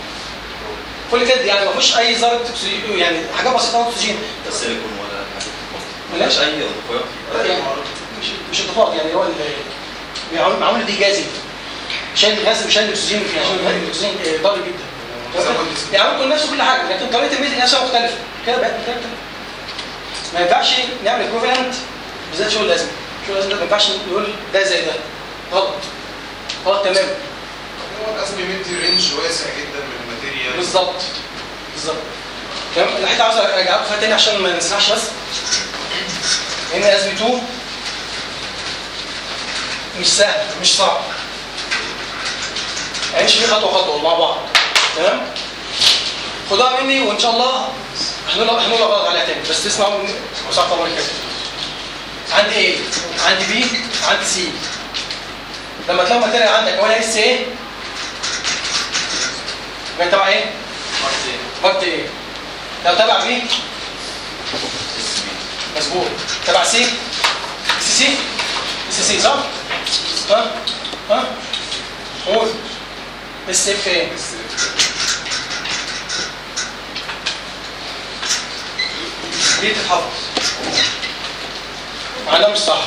فول كيلد يعني ما فيهوش اي ذره اكسجين يعني حاجات بسيطه قوي اكسجين ده سيليكون ولا لا. مفيش اي اضافات يعني مش مش اتفاق يعني هو ال- معمول معمول دي جازي شايل غاز وشايل اكسجين فيه عشان الاكسجين آه، ضار جدا يعني ممكن نفس كل حاجه لكن طريقه الميلدنج نفسها مختلفه كده بقت مختلفه ما ينفعش نعمل ايكوفالنت بالذات شغل لازم شغل لازم ده ما ينفعش نقول ده زي ده غلط غلط تماما هو الاسم مدي رينج واسع جدا من الماتيريال بالظبط بالظبط تمام الحته عاوز ارجعكم فيها تاني عشان ما نسرحش بس هنا ازمه 2 مش سهل مش صعب هنمشي فيه خطوه خطوه مع بعض تمام خدوها مني وان شاء الله هنقول هنقول غلط عليها تاني بس تسمعوا مني وصح طبعا كده عندي ايه عندي بي عندي سي لما تلاقوا ماتيريال عندك وانا اس ايه يبقى تبع ايه وقت ايه لو تبع بي مظبوط تبع سي سي سي سي سي صح ها ها قول اس اف ايه دي تتحفظ معناها مش صح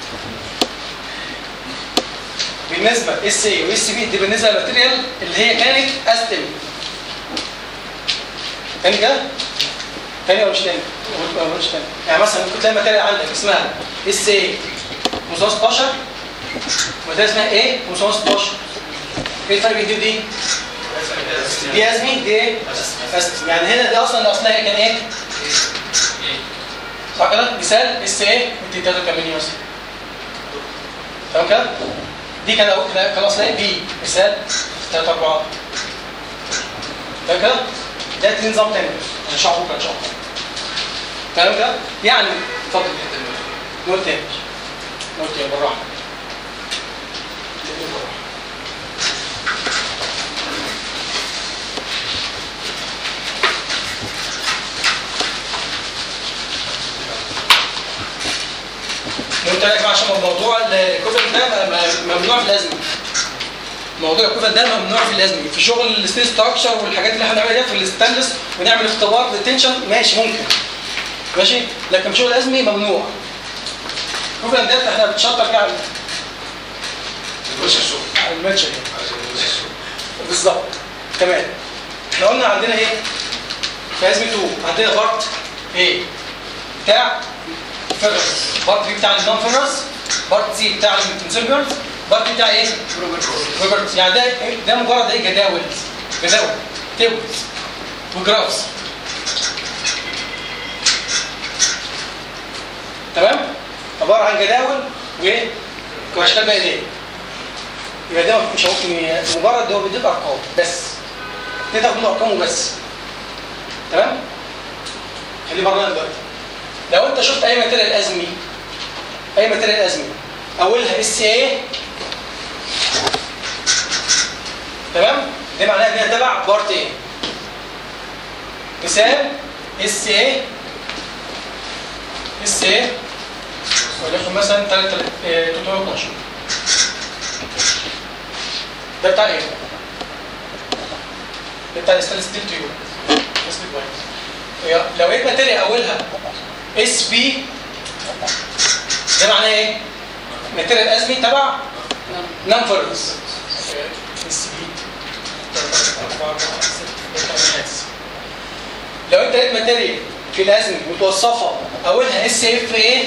بالنسبه اس اي واس بي دي بالنسبه للماتيريال اللي هي كانت استم تاني كده تاني ولا مش تاني ولا مش تاني يعني مثلا ممكن تلاقي ماتيريال عندك اسمها اس اي 16 ماتيريال اسمها ايه 16 ايه الفرق بين دي ودي؟ دي ازمي دي ايه؟ أستم. يعني هنا دي اصلا اصلها كان ايه؟ صح كده؟ مثال اس ايه 283 مثلا تمام كده؟ دي كان كان كان اصلها بي مثال 3 4 تمام كده؟ ده تاني نظام تاني هنشرحه بكره ان شاء الله تمام كده؟ يعني اتفضل نقول تاني نقول تاني بالراحه موضوع الكوفن ده م- م- ممنوع في الازمه موضوع الكوفن ده ممنوع في الازمه في شغل الستيل ستراكشر والحاجات اللي احنا بنعملها دي في الستانلس ونعمل اختبار للتنشن ماشي ممكن ماشي لكن شغل الازمي ممنوع الكوفن ده احنا بنشطر كده على مش الشغل على الماتش يعني. عشان مش الشغل بالظبط تمام احنا قلنا عندنا ايه في ازمه 2 عندنا بارت ايه بتاع فيرس بارت بي بتاع النون فيرس بارت سي بتاع الكونسيرفرز بارت بتاع ايه روبرت يعني ده إيه؟ ده مجرد ايه جداول جداول تيبلز وجرافز تمام عباره عن جداول وايه واشكال بيانيه يبقى ده مش ممكن ي- مجرد هو بيديك ارقام بس تقدر منه ارقام وبس تمام خليه بره دلوقتي لو انت شفت اي ماتيريال ازمي اي ماتيريال ازمي اولها اس اي تمام ده معناها ان هي تبع بارت ايه مثال اس اي اس اي وليكن مثلا 312 ده بتاع ايه؟ ده بتاع الستانلس ستيل تيوب ستيل وايت لو لقيت ماتيريال اولها اس بي ده معناه ايه؟ ماتيريال ازمي تبع نون فيرنس اس بي لو انت لقيت ماتيريال في الازمي متوصفه اولها اس اف ايه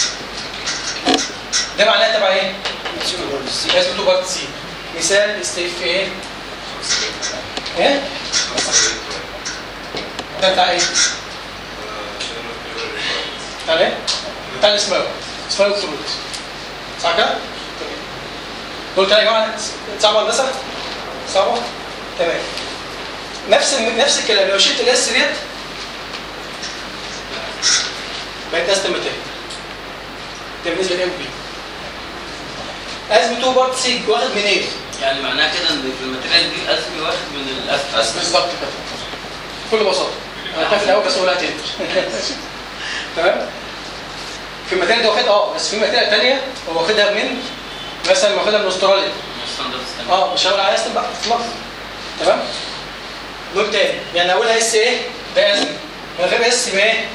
ده معناها تبع ايه؟ ازمه تو بارت سي مثال اس اف ايه؟ ايه؟ ده بتاع ايه؟ بتاع ايه؟ بتاع الاسماء اسماء الخروج صح كده؟ دول كده يا جماعه صعبه هندسه؟ صعبه؟ تمام نفس نفس الكلام لو شلت الاس ديت بقت استماتيك ده بالنسبه للام بي ازمه 2 بارت سي واخد من ايه؟ يعني معناها كده ان في الماتيريال دي الاسمي واخد من الاسفل بالظبط كده بكل بساطه انا خايف الاول بس اقولها تاني تمام في الماتيريال ده واخد اه بس في ماتيريال ثانيه هو واخدها من مثلا واخدها من استراليا ستاندرد ستاندرد اه مش هقول عليها استن بقى في مصر تمام نقول تاني يعني اولها اس ايه ده اسم من غير اس يبقى ايه؟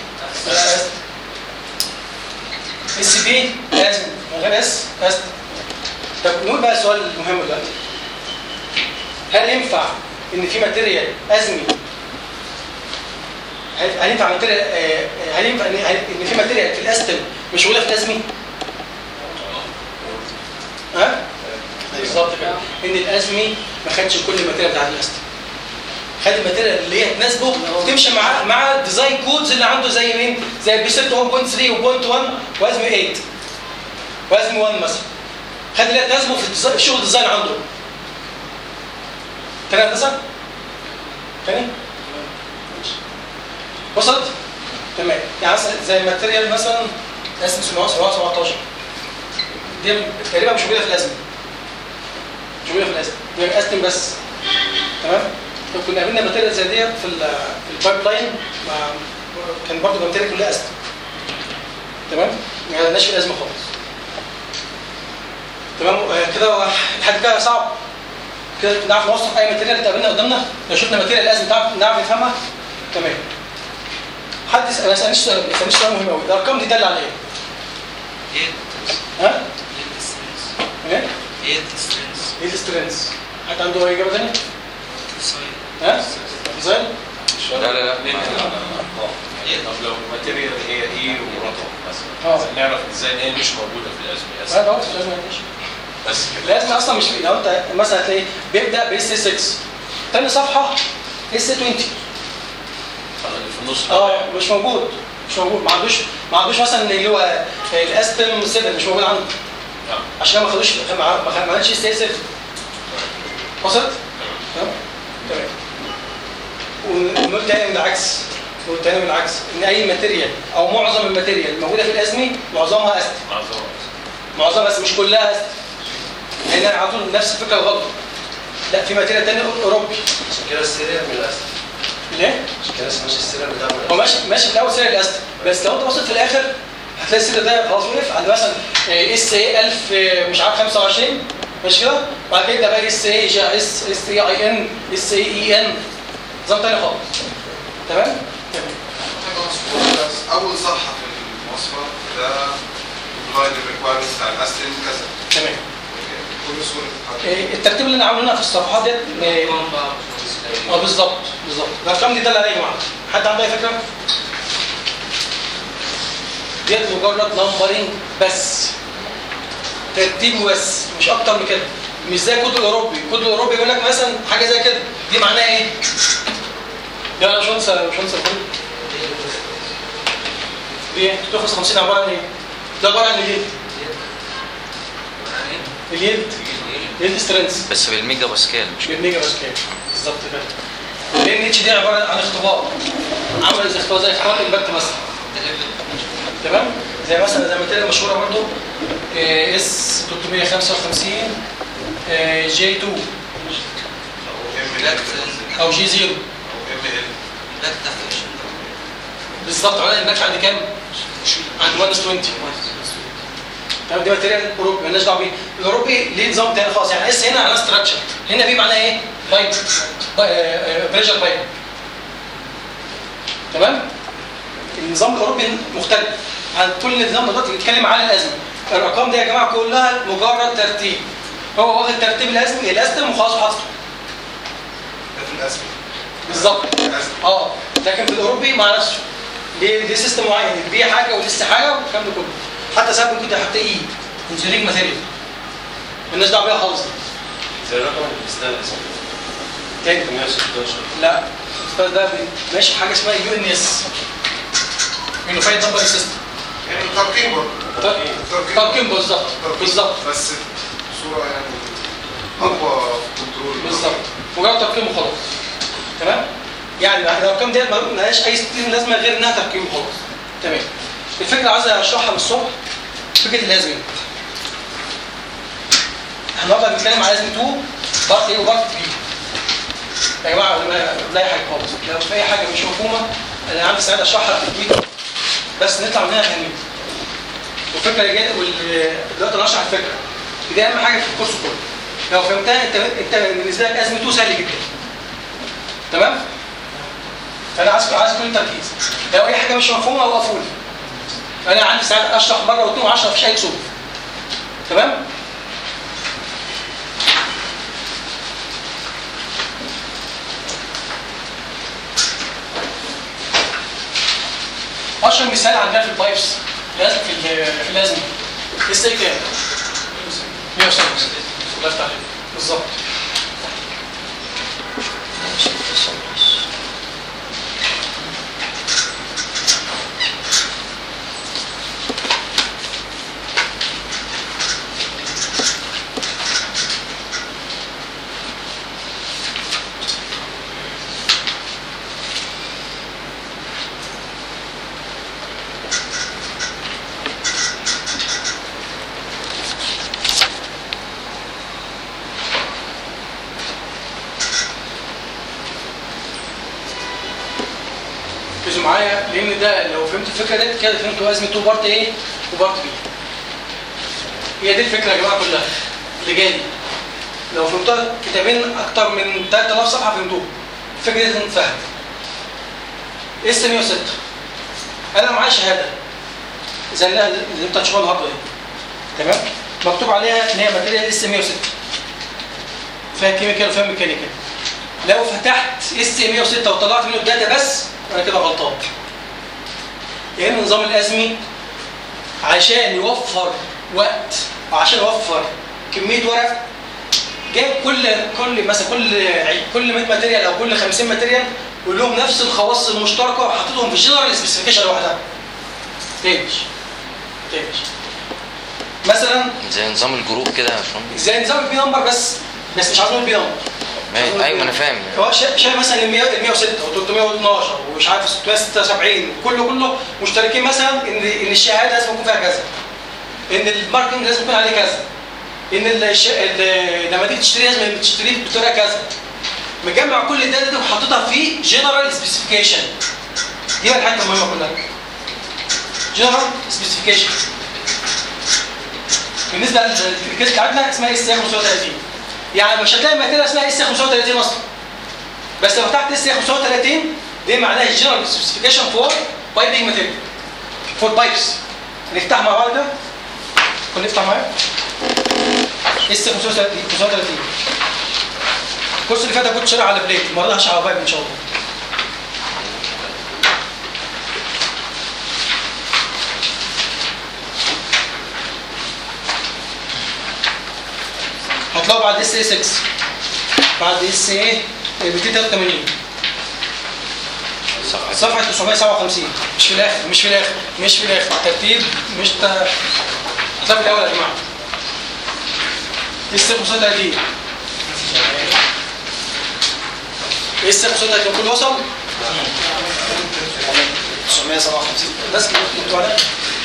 اس بي اسم من غير اس اسم طب نقول بقى السؤال المهم دلوقتي هل ينفع ان في ماتيريال ازمي هل هل ينفع ماتيريال آه، هل ينفع ان هل- ان في ماتيريال في الاستم مش موجوده في الازمي؟ ها؟ بالظبط كده ان الازمي ما خدش كل الماتيريال بتاعت الاستم خد الماتيريال اللي هي تناسبه وتمشي مع مع الديزاين كودز اللي عنده زي مين؟ زي بيسيت 1.3 و.1 وازمي 8 وازمي 1 مثلا خد اللي هي تناسبه في الديزاين في شغل الديزاين عنده تاني يا هندسه؟ تاني؟ وصلت؟ تمام يعني مثلا زي الماتيريال مثلا اسم 717 دي تقريبا مش موجوده في الازمه مش موجوده في الازمه هي استم بس تمام طب كنا قابلنا ماتيريال زي ديت في ال- في البايب لاين مع كان برضه الماتيريال كلها استم تمام ما قعدناش في الازمه خالص تمام آه، كده لحد كده صعب كده نعرف نوصف اي ماتيريال تقابلنا قدامنا لو شفنا ماتيريال لازم نعرف نعرف نفهمها تمام حد يسأل- ما يسالنيش سؤال ما يسالنيش سؤال مهم قوي الارقام دي داله على ايه؟ ايه ها؟ ايه السترينز ايه؟ ايه السترينز ايه السترينز؟ حد عنده اي اجابه ثانيه؟ سايد ها؟ زين؟ لا لا لا ايه طب لو ماتيريال هي ايه ورقم مثلا اه نعرف ازاي ان هي مش موجوده في الازمه لا اساسا ده وقت لازم يعيش بس كده لازم اصلا مش لو انت مثلا هتلاقي بيبدا باس 6 تاني صفحه اس 20 اللي في النص اه مش موجود مش موجود ما عندوش ما عندوش مثلا اللي هو الاستم 7 مش موجود عنده آه. عشان ما خدوش ما ما خد- ما عملش اس 7 وصلت؟ تمام تمام ونقول تاني بالعكس نقول تاني بالعكس ان اي ماتيريال او معظم الماتيريال الموجوده في الازمي معظمها استم معظمها معظمها بس مش كلها استم لان على طول نفس الفكره غلط لا في ماتيريال تاني اوروبي عشان كده السيريال من الاسد ليه؟ عشان كده ماشي السيريال بتاعه من هو الاسد ماشي ماشي في الاول سير الاستم بس لو انت بصيت في الاخر هتلاقي السير ده خلاص وقف عند مثلا اس اي 1000 آه، مش عارف 25 ماشي كده وبعد كده يبدا بقى اس اي اس اس اي اي ان اس اي اي ان نظام تاني خالص تمام؟ تمام حاجة مظبوطة بس أول صفحة في المواصفة ده بروفايد الريكوايرمنتس بتاع الأسلم كذا تمام كل سهولة تتحرك آه، الترتيب اللي انا عامله هنا في الصفحات ديت آه، اه بالظبط بالظبط الارقام دي داله عليها يا جماعه حد عنده اي فكره ديت مجرد نمبرنج بس ترتيب بس مش اكتر من كده مش زي الكود الاوروبي الكود الاوروبي يقول لك مثلا حاجه زي كده دي معناها ايه يلا يا باشمهندس يا باشمهندس الكل دي 350 عباره عن ايه ده عباره عن اليد اليد اليد سترينث بس بالميجا باسكال مش مش بالميجا باسكال بالظبط كده لان اتش دي عباره عن اختبار عمل زي اختبار زي اختبار الامباكت مثلا تمام زي مثلا زي ما قلت لك مشهوره برضه اس 355 جي 2 ام ال او جي 0 او ام ال ده تحت الشمال. بالظبط عمل الامباكت عند كام؟ عند 120 تمام دي ماتيريال اوروبي مالناش دعوه بيه الاوروبي ليه نظام تاني خالص يعني اس هنا على ستراكشر هنا بي معناها ايه؟ بايب بريشر بايب تمام النظام الاوروبي مختلف عن كل نظام دلوقتي بيتكلم عن الازمه الارقام دي يا جماعه كلها مجرد ترتيب هو واخد ترتيب الازمه الازمه وخلاص حاطه ده في الأسلم بالظبط الأسلم اه لكن في الاوروبي مع نفسه ليه ليه سيستم معين البي حاجه ولسه حاجه والكلام ده كله حتى ساعات ممكن حتى اي انجينيرنج ماتيريال مالناش دعوه بيها خالص دي. زي الرقم اللي بيستانس تاني 116 لا الأستاذ ده بي- ماشي حاجه اسمها يو ان اس يونيفايد نمبر سيستم يعني ترقيم برضه ترقيم بالظبط بالظبط بس بصورة يعني أقوى في الكنترول بالظبط مجرد ترقيم وخلاص تمام يعني الارقام ديت ما لهاش اي ستين لازمه غير انها ترقيم وخلاص تمام الفكره عايز اشرحها من الصبح فكره الازمه احنا النهارده بنتكلم على ازمه 2 بارت ايه وبارت بي يا جماعه قبل ما لا اي حاجه خالص لو في اي حاجه مش مفهومه انا عندي سعاده اشرحها في الفيديو بس نطلع منها فاهمين والفكره اللي جايه وال- دلوقتي انا هشرح الفكره دي اهم حاجه في الكورس كله لو فهمتها انت انت بالنسبه لك ازمه 2 سهل جدا تمام فانا عايز عايز كل تركيز لو اي حاجه مش مفهومه وقفوا لي انا عندي ساعات اشرح مره واثنين وعشرة مفيش اي كسوف تمام اشهر مثال عندنا في البايبس لازم في ال- في الازمه لسه كام 105 الله يفتح عليك بالظبط ركزوا معايا لان ده لو فهمت الفكره ديت كده فهمتوا ازمه 2 بارت ايه وبارت بي هي دي الفكره يا جماعه كلها اللي جايه دي لو فهمتوها كتابين اكتر من 3000 صفحه فهمتوها الفكره دي تتفهم اس 106 انا معايا شهاده زي اللي اللي انت هتشوفها النهارده دي تمام مكتوب عليها ان هي ماتيريال اس 106 فيها كيميكال وفيها ميكانيكال لو فتحت اس 106 وطلعت منه الداتا بس انا كده غلطان لان النظام الازمي عشان يوفر وقت وعشان يوفر كميه ورق جايب كل كل مثلا كل عي- كل 100 ماتيريال او كل 50 ماتيريال ولهم نفس الخواص المشتركه وحاططهم في جنرال سبيسيفيكيشن لوحدها تانيش تانيش مثلا زي نظام الجروب كده يا باشمهندس زي نظام البي نمبر بس بس مش عايز نقول بي نمبر ما- ايوه ما انا فاهم هو شا- شايف مثلا ال 100 ال 106 و 312 ومش عارف 676 كله كله مشتركين مثلا ان ان الشهاده لازم يكون فيها كذا ان الماركتنج لازم يكون عليه كذا ان الش... ال... لما تيجي تشتري لازم تشتريه بطريقه كذا مجمع كل الداتا دي وحاططها في جنرال سبيسيفيكيشن دي بقى الحاجه المهمه كلها جنرال سبيسيفيكيشن بالنسبه للكيس بتاعتنا اسمها اس 35 يعني مش هتلاقي ماتيريال اسمها اس 35 اصلا بس لو فتحت اس 35 دي معناها الجنرال سبيسيفيكيشن فور بايبنج ماتيريال فور بايبس نفتح مع بعض كده كنا نفتح معايا اس 35 الكورس اللي فات أنا كنت شارع على بليت المره دي هشرح على بايب ان شاء الله هتلاقوا بعد اس اي 6 بعد اس اي 283 صفحه 957 مش في الاخر مش في الاخر مش في الاخر ترتيب مش ت... هتلاقوا في الاول يا جماعه اس 35 اس 35 كل وصل 957 بس كده انتوا على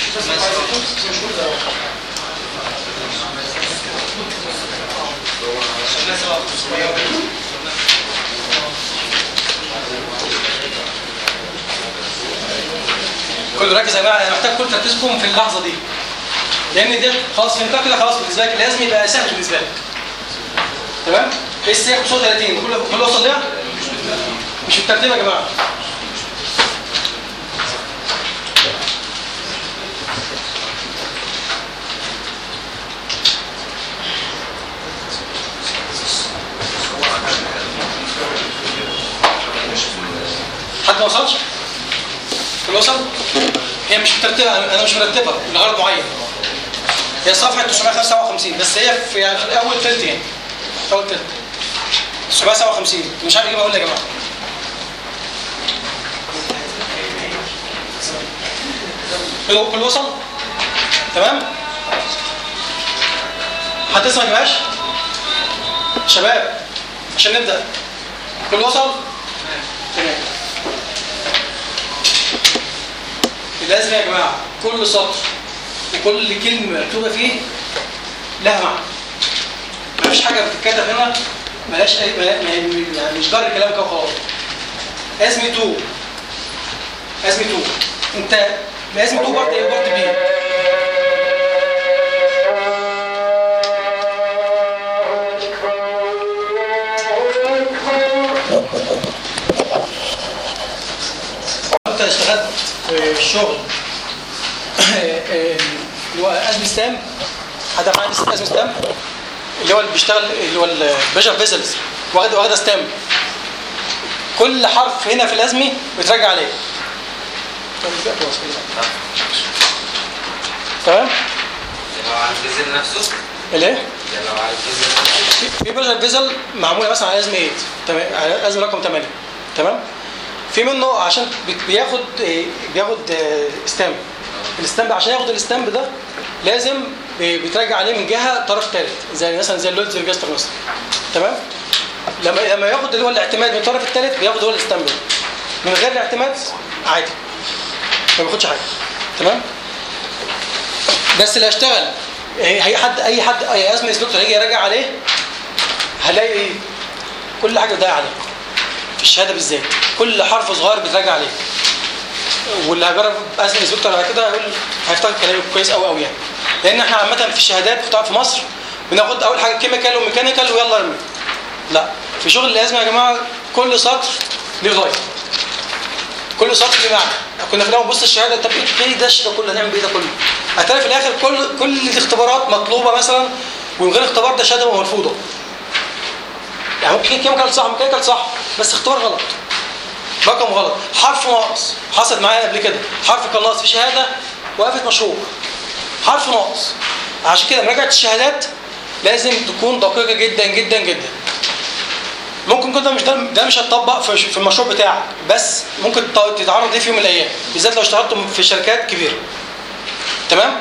كل ركز يا جماعه انا محتاج كل تركيزكم في اللحظه دي لان دي خلاص فهمتها كده خلاص بالنسبه لك لازم يبقى سهل بالنسبه لك تمام اس 35 كل كل وصل ده مش بالترتيب يا جماعه حد ما وصلش؟ كل وصل؟ هي مش مترتبه انا مش مرتبها لغرض معين هي صفحه 955 بس هي في يعني في اول تلت يعني في اول تلت 957 مش عارف اجيبها اقول يا جماعه كل كل وصل؟ تمام؟ حد لسه ما جابهاش؟ شباب عشان نبدا كل وصل؟ تمام لازم يا جماعه كل سطر وكل كلمه مكتوبه فيه لها معنى مفيش حاجه بتتكتب هنا ملهاش اي ملا- يعني مش جر كلام كده وخلاص ازمه 2 ازمه 2 انت ازمه 2 بارت ايه بارت بي انت اشتغلت في الشغل اللي هو ازمه ستام حد معاه ازمه ستام اللي هو اللي بيشتغل اللي هو البريشر فيزلز واخد واخده ستام كل حرف هنا في الازمه بيتراجع عليه تمام لو على الفيزل نفسه الايه لو على الفيزل نفسه في بريشر فيزل معموله مثلا على ازمه 8 تمام على ازمه رقم 8 تمام في منه عشان بي- بياخد إيه، بياخد آه، ستامب الستامب عشان ياخد الستامب ده لازم بي- بيتراجع عليه من جهه طرف ثالث زي مثلا زي اللودز ريجستر مثلا تمام لما لما ياخد اللي هو الاعتماد من الطرف الثالث بياخد هو الستامب ده من غير الاعتماد عادي ما بياخدش حاجه تمام بس اللي هيشتغل هي هي حد اي حد اي ازمه دكتور هيجي يراجع عليه هلاقي ايه كل حاجه بتضيع عليه في الشهاده بالذات كل حرف صغير بيتراجع عليه واللي هيجرب ازمه انسبكتور بعد كده هيقول هيفتكر كلامي كويس قوي قوي يعني لان احنا عامه في الشهادات بتاع في مصر بناخد اول حاجه كيميكال وميكانيكال ويلا ارمي لا في شغل الازمه يا جماعه كل سطر ليه غايه كل سطر ليه معنى كنا في الاول بص الشهاده طب ايه ايه ده ده كله هنعمل ايه ده كله هتلاقي في الاخر كل كل الاختبارات مطلوبه مثلا ومن غير اختبار ده شهاده مرفوضه يعني ممكن كيميكال صح ميكانيكال صح بس اختبار غلط رقم غلط حرف ناقص حصلت معايا قبل كده حرف كان ناقص في شهاده وقفت مشروع حرف ناقص عشان كده مراجعه الشهادات لازم تكون دقيقه جدا جدا جدا ممكن كده مش ده, ده مش هتطبق في في المشروع بتاعك بس ممكن تت- تتعرض ليه في يوم من الايام بالذات لو اشتغلت في شركات كبيره تمام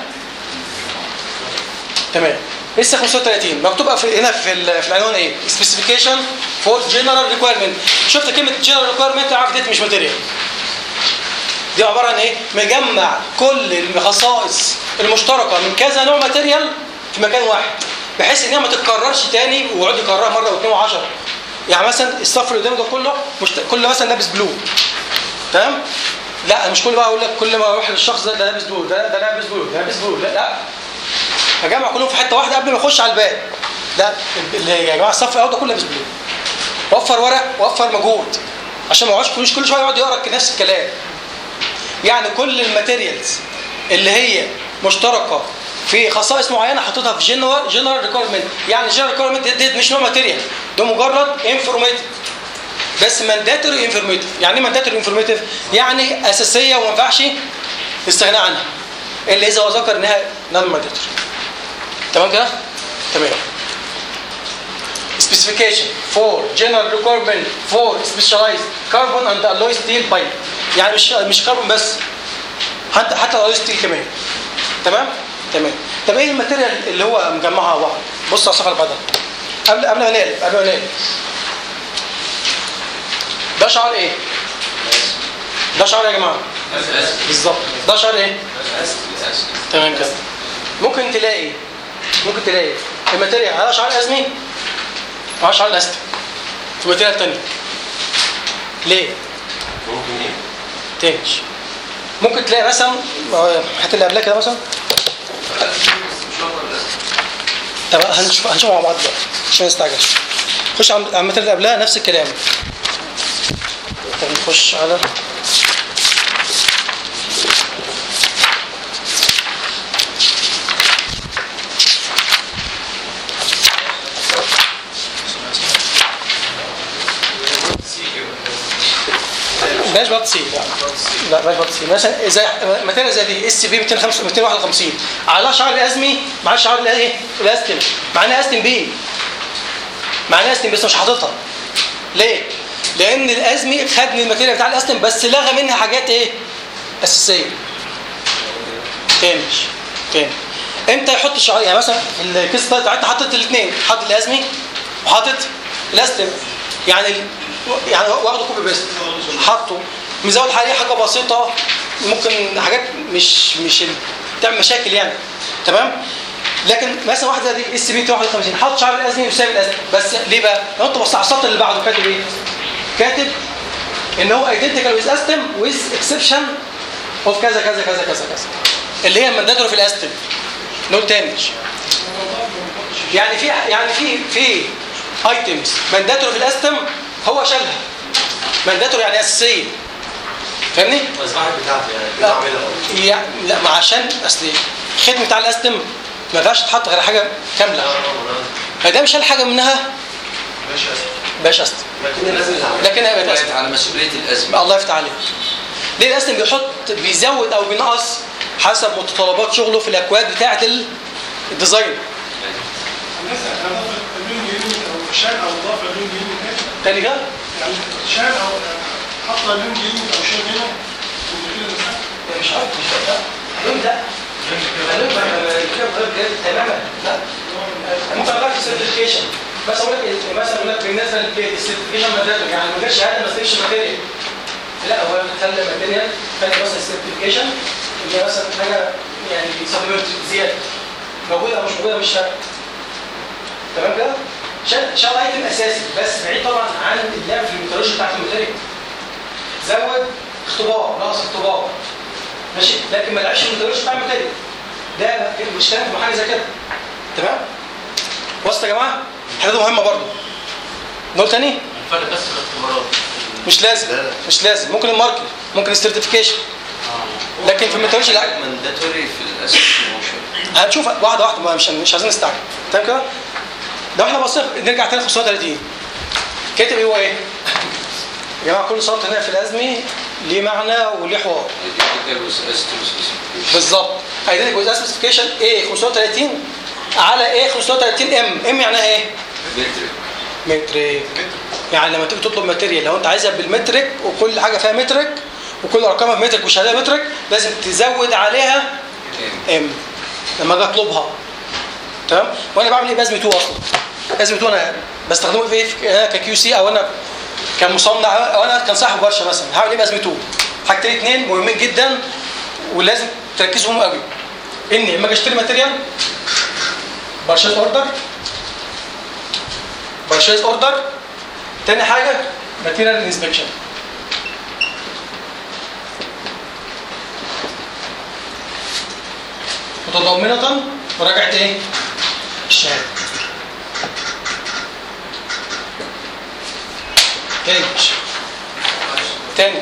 تمام لسه 35 مكتوب في هنا في ال- في العنوان ايه سبيسيفيكيشن فور جنرال ريكويرمنت شفت كلمه جنرال ريكويرمنت عارف ديت مش ماتيريال دي عباره عن ايه مجمع كل الخصائص المشتركه من كذا نوع ماتيريال في مكان واحد بحيث ان هي ما تتكررش تاني ويقعد يكررها مره واثنين وعشرة يعني مثلا الصف اللي قدام ده كله مشت... كله مثلا لابس بلو تمام لا مش كل بقى اقول لك كل ما اروح للشخص ده ده لابس دول ده ده لابس دول ده لابس دول لا لا هجمع كلهم في حته واحده قبل ما اخش على الباب ده اللي يا جماعه الصف الاول ده كله لابس بلو وفر ورق وفر مجهود عشان ما يقعدش كل كل شويه يقعد يقرا نفس الكلام يعني كل الماتيريالز اللي هي مشتركه في خصائص معينه حاططها في جنرال جنرال ريكويرمنت يعني الجنرال ريكويرمنت دي مش نوع ماتيريال ده مجرد انفورماتيف بس مانداتوري انفورماتيف يعني ايه مانداتوري انفورماتيف يعني اساسيه وما ينفعش الاستغناء عنها الا اذا هو ذكر انها نون مانداتوري تمام كده تمام specification for general requirement for specialized carbon and alloy steel pipe يعني مش مش كربون بس حتى حتى الالوي ستيل كمان تمام تمام طب ايه الماتيريال اللي هو مجمعها على بعض بص على الصفحه اللي بعدها قبل قبل ما نقلب قبل ما نقلب ده شعار ايه ده شعار يا جماعه بالظبط ده شعار ايه تمام كده ممكن تلاقي ممكن تلاقي الماتيريال على شعار ازمي وعلى شعار الاستك في ماتيريال تانية ليه؟ ممكن ايه؟ تاني ممكن تلاقي مثلا الحته اللي قبلها كده مثلا طب هنشوف هنشوف مع بعض دلوقتي عشان ما نستعجلش خش على على الماتيريال اللي قبلها نفس الكلام طب نخش على بلاش بط سي لا لا بلاش بط سي مثلا زي ماتيريال زي دي اس بي 251 على شعر الازمي مع شعر الايه الاستن معناها استن بي معناها استن بس مش حاططها ليه لان الازمي خد من الماتيريال بتاع الاستن بس لغى منها حاجات ايه اساسيه تاني تاني امتى يحط الشعار يعني مثلا في الكيس بتاعتنا حاطط الاثنين حاطط الازمي وحاطط الاستن يعني ال... يعني واخده كوبي بيست حاطه مزود عليه حاجه بسيطه ممكن حاجات مش مش ال- تعمل مشاكل يعني تمام لكن مثلا واحده دي اس بي 51 حاطط شعر الازمي وسايب الازمي بس ليه بقى؟ لو انت بص على السطر اللي بعده كاتب ايه؟ كاتب ان هو ايدنتيكال ويز استم ويز اكسبشن اوف كذا كذا كذا كذا كذا اللي هي المانداتوري في الاستم نقول تاني يعني في يعني في في ايتمز مانداتوري في الاستم هو شالها مانداتوري يعني اساسيه فاهمني؟ المصباح بتاعتي يعني لا كده اعملها يعني لا ما عشان اصل الخدمه بتاع الاستم ما ينفعش تحط غير حاجه كامله فده مش شال حاجه منها باش استم لكن لازم نعمل لكن هي بقت بقت استم على مسؤوليه الازمه الله يفتح عليك ليه الاستم بيحط بيزود او بينقص حسب متطلبات شغله في الاكواد بتاعه ال- الديزاين الناس اضافه اللون جديد او شال او اضافه لون جديد تاني كده يعني شال او حط لون جديد او شال هنا وكده مثلا مش عارف مش عارف اللون ده اللون كده غير كده تماما لا ممكن اقول لك سيرتيفيكيشن بس اقول لك مثلا اقول لك بالنسبه للسيرتيفيكيشن ماتيريال يعني من غير شهاده ما تستلمش ماتيريال لا هو خلى ماتيريال خلى مثلا السيرتيفيكيشن اللي هي مثلا حاجه يعني سبلمنت زياده موجوده او مش موجوده مش فارقه تمام كده؟ شال شال ايتم اساسي بس بعيد طبعا عن اللعب في الميثولوجيا بتاعت الماتيريال زود اختبار ناقص اختبار ماشي لكن ما لعبش في الميثولوجيا بتاع الماتيريال ده مش كلام في حاجه زي كده تمام؟ وصلت يا جماعه؟ الحته دي مهمه برضه نقول تاني؟ الفرق بس في الاختبارات مش لازم لا، لا. مش لازم ممكن الماركر ممكن السيرتيفيكيشن لكن في الميثولوجيا لا مانداتوري في الاساس موشن هنشوف واحده واحده ما مش مش عايزين نستعجل تمام كده لو احنا بصينا نرجع تاني 530 كاتب ايه هو ايه يا جماعه كل سطر هنا في الازمي ليه معنى وليه حوار ايدنتيكال ويز استم سبيسيفيكيشن بالظبط ايدنتيك ويز سبيسيفيكيشن ايه 530 على ايه 530 ام ام معناها ايه مترك مترك يعني لما تيجي تطلب ماتيريال لو انت عايزها بالمترك وكل حاجه فيها مترك وكل ارقامها بمترك وشهادة مترك لازم تزود عليها ام لما اجي اطلبها تمام وانا بعمل ايه بازمه 2 اصلا بازمه 2 انا بستخدمه في ايه في- انا ككيو سي او انا كمصنع او انا كصاحب ورشه مثلا هعمل ايه بازمه 2 حاجتين اثنين مهمين جدا ولازم تركزوا فيهم قوي اني لما اجي اشتري ماتيريال برشيز اوردر برشيز اوردر تاني حاجه ماتيريال انسبكشن متضمنه مراجعه ايه؟ الشهاده تاني تاني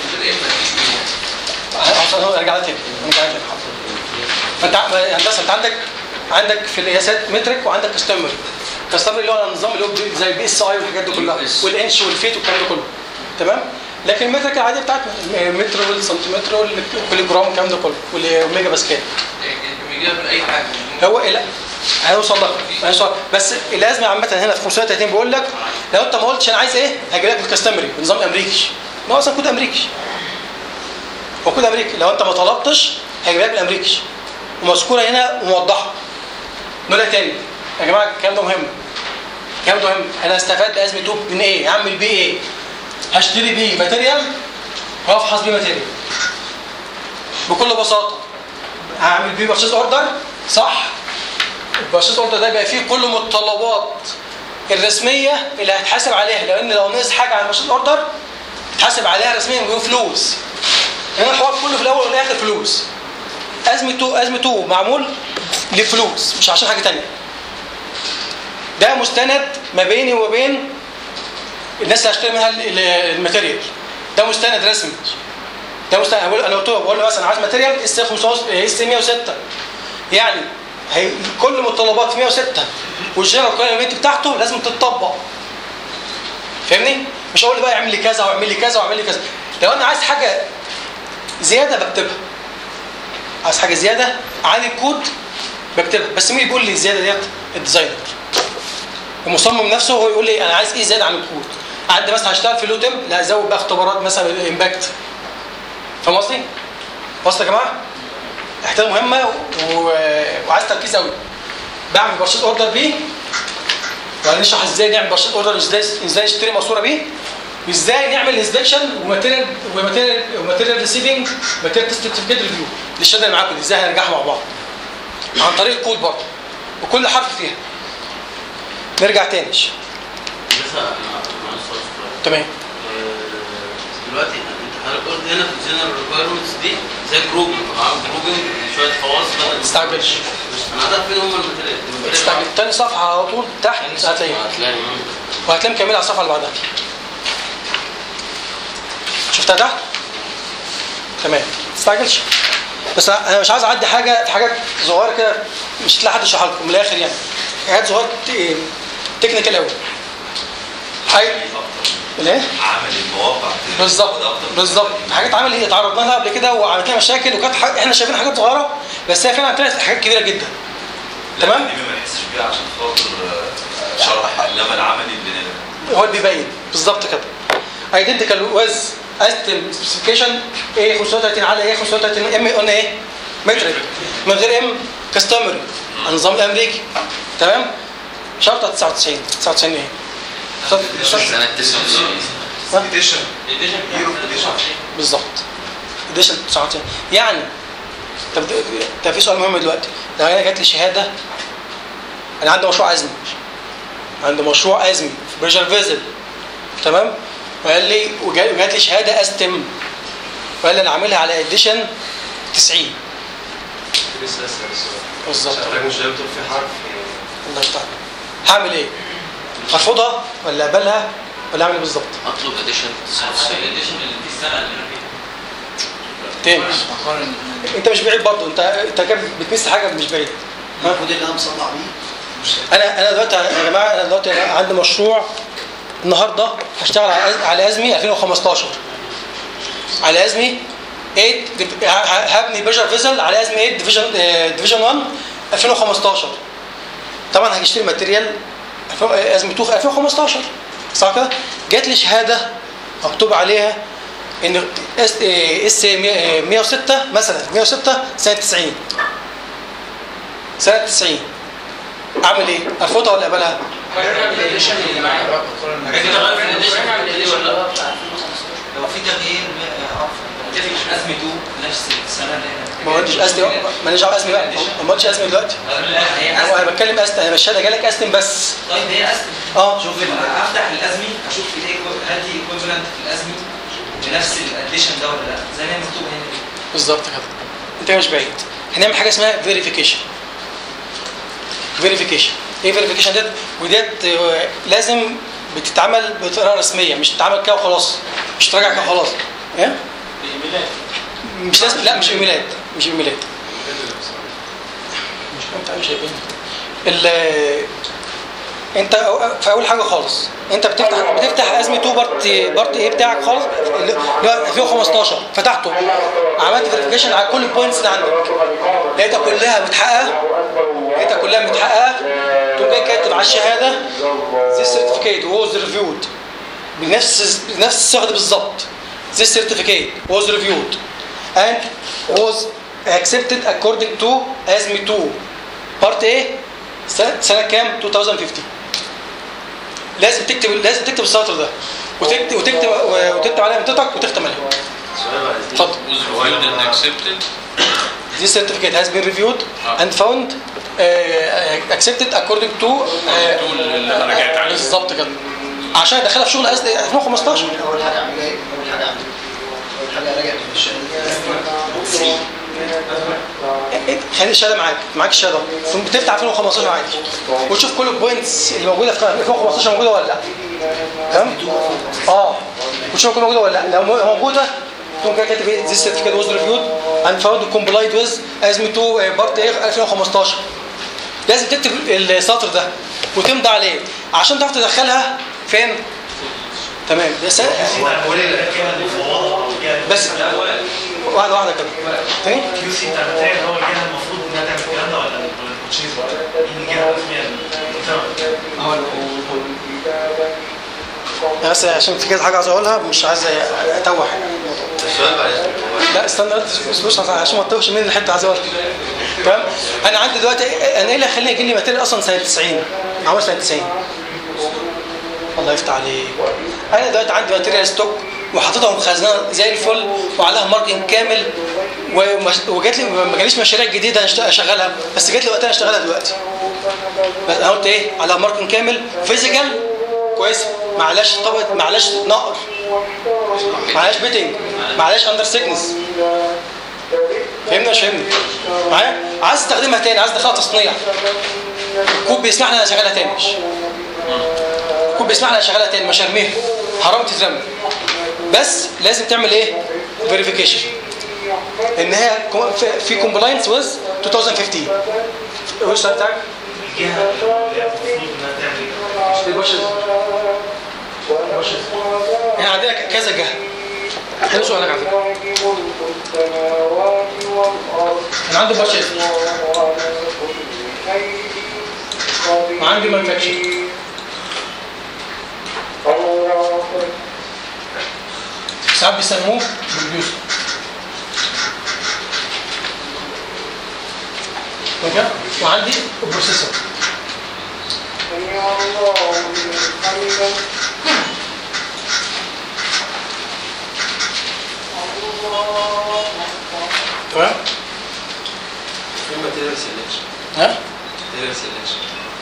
أصلاً ارجع لها تاني ارجع لها تاني حاضر. فانت ع- هندسه انت عندك عندك في القياسات مترك وعندك كاستمر كاستمر اللي هو النظام اللي هو بي- زي البي اس اي والحاجات دي كلها والانش والفيت والكلام ده كله تمام لكن المترك العاديه بتاعتنا المتر والسنتيمتر والكيلوجرام والكلام ده كله والميجا باسكال بيجيبها من اي حاجه هو لا هيوصل لك هيوصل بس الازمه عامه هنا في 530 بيقول لك لو انت ما قلتش انا عايز ايه هجيب لك بالكاستمري بنظام امريكي ما هو اصلا كود امريكي هو كود امريكي لو انت ما طلبتش هجيب لك بالامريكي ومذكوره هنا وموضحه نقولها تاني يا جماعه الكلام ده مهم الكلام ده مهم انا استفاد بازمه توب من ايه اعمل بيه ايه هشتري بيه ماتيريال وافحص بيه ماتيريال بكل بساطه هعمل بيه بارشيز اوردر صح البارشيز اوردر ده يبقى فيه كل المتطلبات الرسميه اللي هتحاسب عليها لان لو نقص حاجه عن البارشيز اوردر تحاسب عليها رسميا بفلوس هنا الحوار كله في الاول والاخر فلوس ازمه تو ازمه تو معمول لفلوس مش عشان حاجه تانية ده مستند ما بيني وما بين الناس اللي هشتري منها ال- ال- الماتيريال ده مستند رسمي ده مستند انا بقول انا قلت له بقول له مثلا عايز ماتيريال اس اس 106 يعني هي كل متطلبات في 106 والجنرال ريكويرمنت بتاعته لازم تتطبق فاهمني؟ مش هقول له بقى اعمل لي كذا واعمل لي كذا واعمل لي كذا لو انا عايز حاجه زياده بكتبها عايز حاجه زياده عن الكود بكتبها بس مين بيقول لي الزياده ديت الديزاينر المصمم نفسه هو يقول لي انا عايز ايه زياده عن الكود عندي مثلا هشتغل في لوتم لا ازود بقى اختبارات مثلا الامباكت فاهم قصدي؟ وصل يا جماعه؟ احتياط مهمه و... وعايز تركيز قوي بعمل بارشيت اوردر بيه وبعدين نشرح ازاي نعمل بارشيت اوردر ازاي ازاي نشتري ماسوره بيه وازاي نعمل انسبكشن وماتيريال وماتيريال وماتيريال ريسيفنج ماتيريال سيرتيفيكيت ريفيو الشهاده اللي معاكم دي ازاي هنرجعها مع بعض عن طريق الكود برضه وكل حرف فيها نرجع تاني بس انا معلش سؤال صغير. تمام آه، دلوقتي انت حضرتك قلت هنا في الجنرال ريكويرمنتس دي زي جروبنج عامل جروبنج شويه خواص بدل ما تستعجلش انا عارف فين هم الماتيريال ما تستعجل تاني صفحه على طول تحت هتلاقيها هتلاقي وهتلاقي مكمله على الصفحه اللي بعدها شفتها تحت تمام ما تستعجلش بس انا مش عايز اعدي حاجه في حاجات صغيره كده مش هتلاقي حد يشرحها لكم من الاخر يعني حاجات صغيره ت- تكنيكال قوي حاجه الايه عمل المواقع بالظبط بالظبط حاجات عمل ايه اتعرضنا لها قبل كده وعملت لها مشاكل وكانت ح- احنا شايفين حاجات صغيره بس هي فعلا طلعت حاجات كبيره جدا تمام دي ما نحسش بيها عشان خاطر آه، شرح انما العملي اللي هو اللي بيبين بالظبط كده ايدنتيكال ويز استم سبيسيفيكيشن ايه 35 على ايه 35 ام قلنا ايه مترك من غير ام كاستمري النظام الامريكي تمام شرطه 99 99 ايه سنة 99 اديشن هيرو اديشن بالظبط اديشن 99 يعني طب طب في سؤال مهم دلوقتي لو انا جات لي شهاده انا عندي مشروع ازمي عندي مشروع ازمي في بريشر فيزل تمام وقال لي وجا- وجات لي شهاده استم وقال لي انا عاملها على اديشن 90 لسه اسال السؤال بالظبط حضرتك مش هيكتب في حرف الله يفتح عليك. هعمل ايه؟ ارفضها ولا اقبلها ولا اعمل ايه بالظبط؟ اطلب اديشن الاديشن اللي في السنه اللي انا فيها تاني انت مش بعيد برضه انت انت كده بتمس حاجه مش بعيد ها؟ المفروض اللي انا مصنع بيه انا انا دلوقتي يا جماعه انا دلوقتي عندي مشروع النهارده هشتغل على أز- على ازمي 2015 على ازمي 8 ديف- ه- ه- هبني بيجر فيزل على ازمي 8 ديفيجن ديفيجن 1 2015 طبعا هشتري ماتيريال الف- ازمي 2 في 2015 صح كده؟ جات لي شهاده مكتوب عليها ان اس اس 106 مثلا 106 سنه 90 سنه 90 اعمل ايه؟ ارفضها ولا اقبلها؟ الاديشن اللي معايا كده غير في الاديشن دي ولا لا؟ لو في تغيير متفق ازمه 2 نفس السنه اللي احنا ما قلتش ازمي ماليش دعوه ازمي بقى ما قلتش ازمي دلوقتي هي هو انا أزمة. بتكلم استم انا الشهاده جالك استم بس طيب هي ازمه اه شوف ال- افتح الازمي اشوف ايه هل دي ايكوفلنت في الازمي بنفس الاديشن ده ولا لا زي ما هي مكتوبه هنا كده بالظبط كده انت مش بعيد هنعمل حاجه اسمها فيريفيكيشن فيريفيكيشن ايه فيريفيكيشن ديت وديت آه، لازم بتتعمل بطريقه رسميه مش تتعمل كده وخلاص مش تراجع كده وخلاص ايه مش لازم لا مش ايميلات مش ايميلات مش انت مش شايفين ال انت أو- في اول حاجه خالص انت بتفتح بتفتح ازمه 2 بارت بارت ايه بتاعك خالص اللي هو 2015 فتحته عملت فيريفيكيشن على كل البوينتس اللي عندك لقيتها كلها متحققه لقيتها كلها متحققه تقوم جاي كاتب على الشهاده this certificate was reviewed بنفس بنفس الصيغه دي بالظبط this certificate was reviewed and was accepted according to ASME 2 part A سنة, سنة كام 2015 لازم تكتب لازم تكتب السطر ده وتكتب وتكتب وتكتب عليها منطقتك وتختم عليها سؤال بعد اذنك اتفضل was reviewed and accepted This certificate has been reviewed and found uh, accepted according to uh, to اللي أنا رجعت عليه. بالظبط كده عشان ادخلها في شغل أس- 2015 اول حاجه اعملها ايه؟ اول حاجه اعملها اول حاجه راجع في الشهاده خلي الشهاده معاك معاك الشهاده ثم بتفتح 2015 عادي وتشوف كل البوينتس اللي موجوده في 2015 موجوده ولا لا تمام اه وتشوف كل موجوده ولا لا لو موجوده تقوم جاي كاتب ايه this certificate was reviewed and found complied with ازمه 2 بارت ايه 2015 لازم تكتب السطر ده وتمضي عليه عشان تعرف تدخلها فين تمام بس هو اللي كان المفوضه او الجهه بس واحده واحده كده تاني الكيو سي بتاع الماتيريال هو الجهه المفروض انها تعمل الكلام ده ولا ولا البورتشيز مين الجهه الرسميه المعتمده؟ بس عشان في كذا حاجه عايز اقولها مش عايز اتوه السؤال بعد اذنك هو لا استنى بس بص عشان ما اتوهش مين الحته عايز اقولها تمام انا عندي دلوقتي انا ايه اللي هيخليني يجي لي ماتيريال اصلا سنه 90 عمل سنه 90 الله يفتح عليك انا دلوقتي عندي ماتيريال ستوك وحاططها ومخزنها زي الفل وعليها ماركينج كامل ومش- وجات لي ما جاليش مشاريع جديده أشت- اشغلها بس جات لي وقتها اشتغلها دلوقتي بس انا قلت ايه على ماركينج كامل فيزيكال كويس معلاش طبقه معلاش نقر معلاش بيتنج معلاش اندر سيكنس فهمنا مش فهمنا معايا عايز استخدمها تاني عايز ادخلها تصنيع الكود بيسمح لي انا اشغلها تاني مش الكود بيسمح لي اشغلها تاني مش ارميها حرام تترمي بس لازم تعمل ايه فيريفيكيشن ان هي كو- في- في كومبلاينس ويز 2015 ايه السؤال بتاعك؟ الجهه اللي هي المفروض انها تعمل البشر احنا عندنا ك- كذا جهه حلو سؤالك على فكره انا عندي بشر وعندي مانفاكتشر ساعات بيسموه بروديوسر اوكي وعندي البروسيسور تمام في ماتيريال سيلكشن ها ماتيريال سيلكشن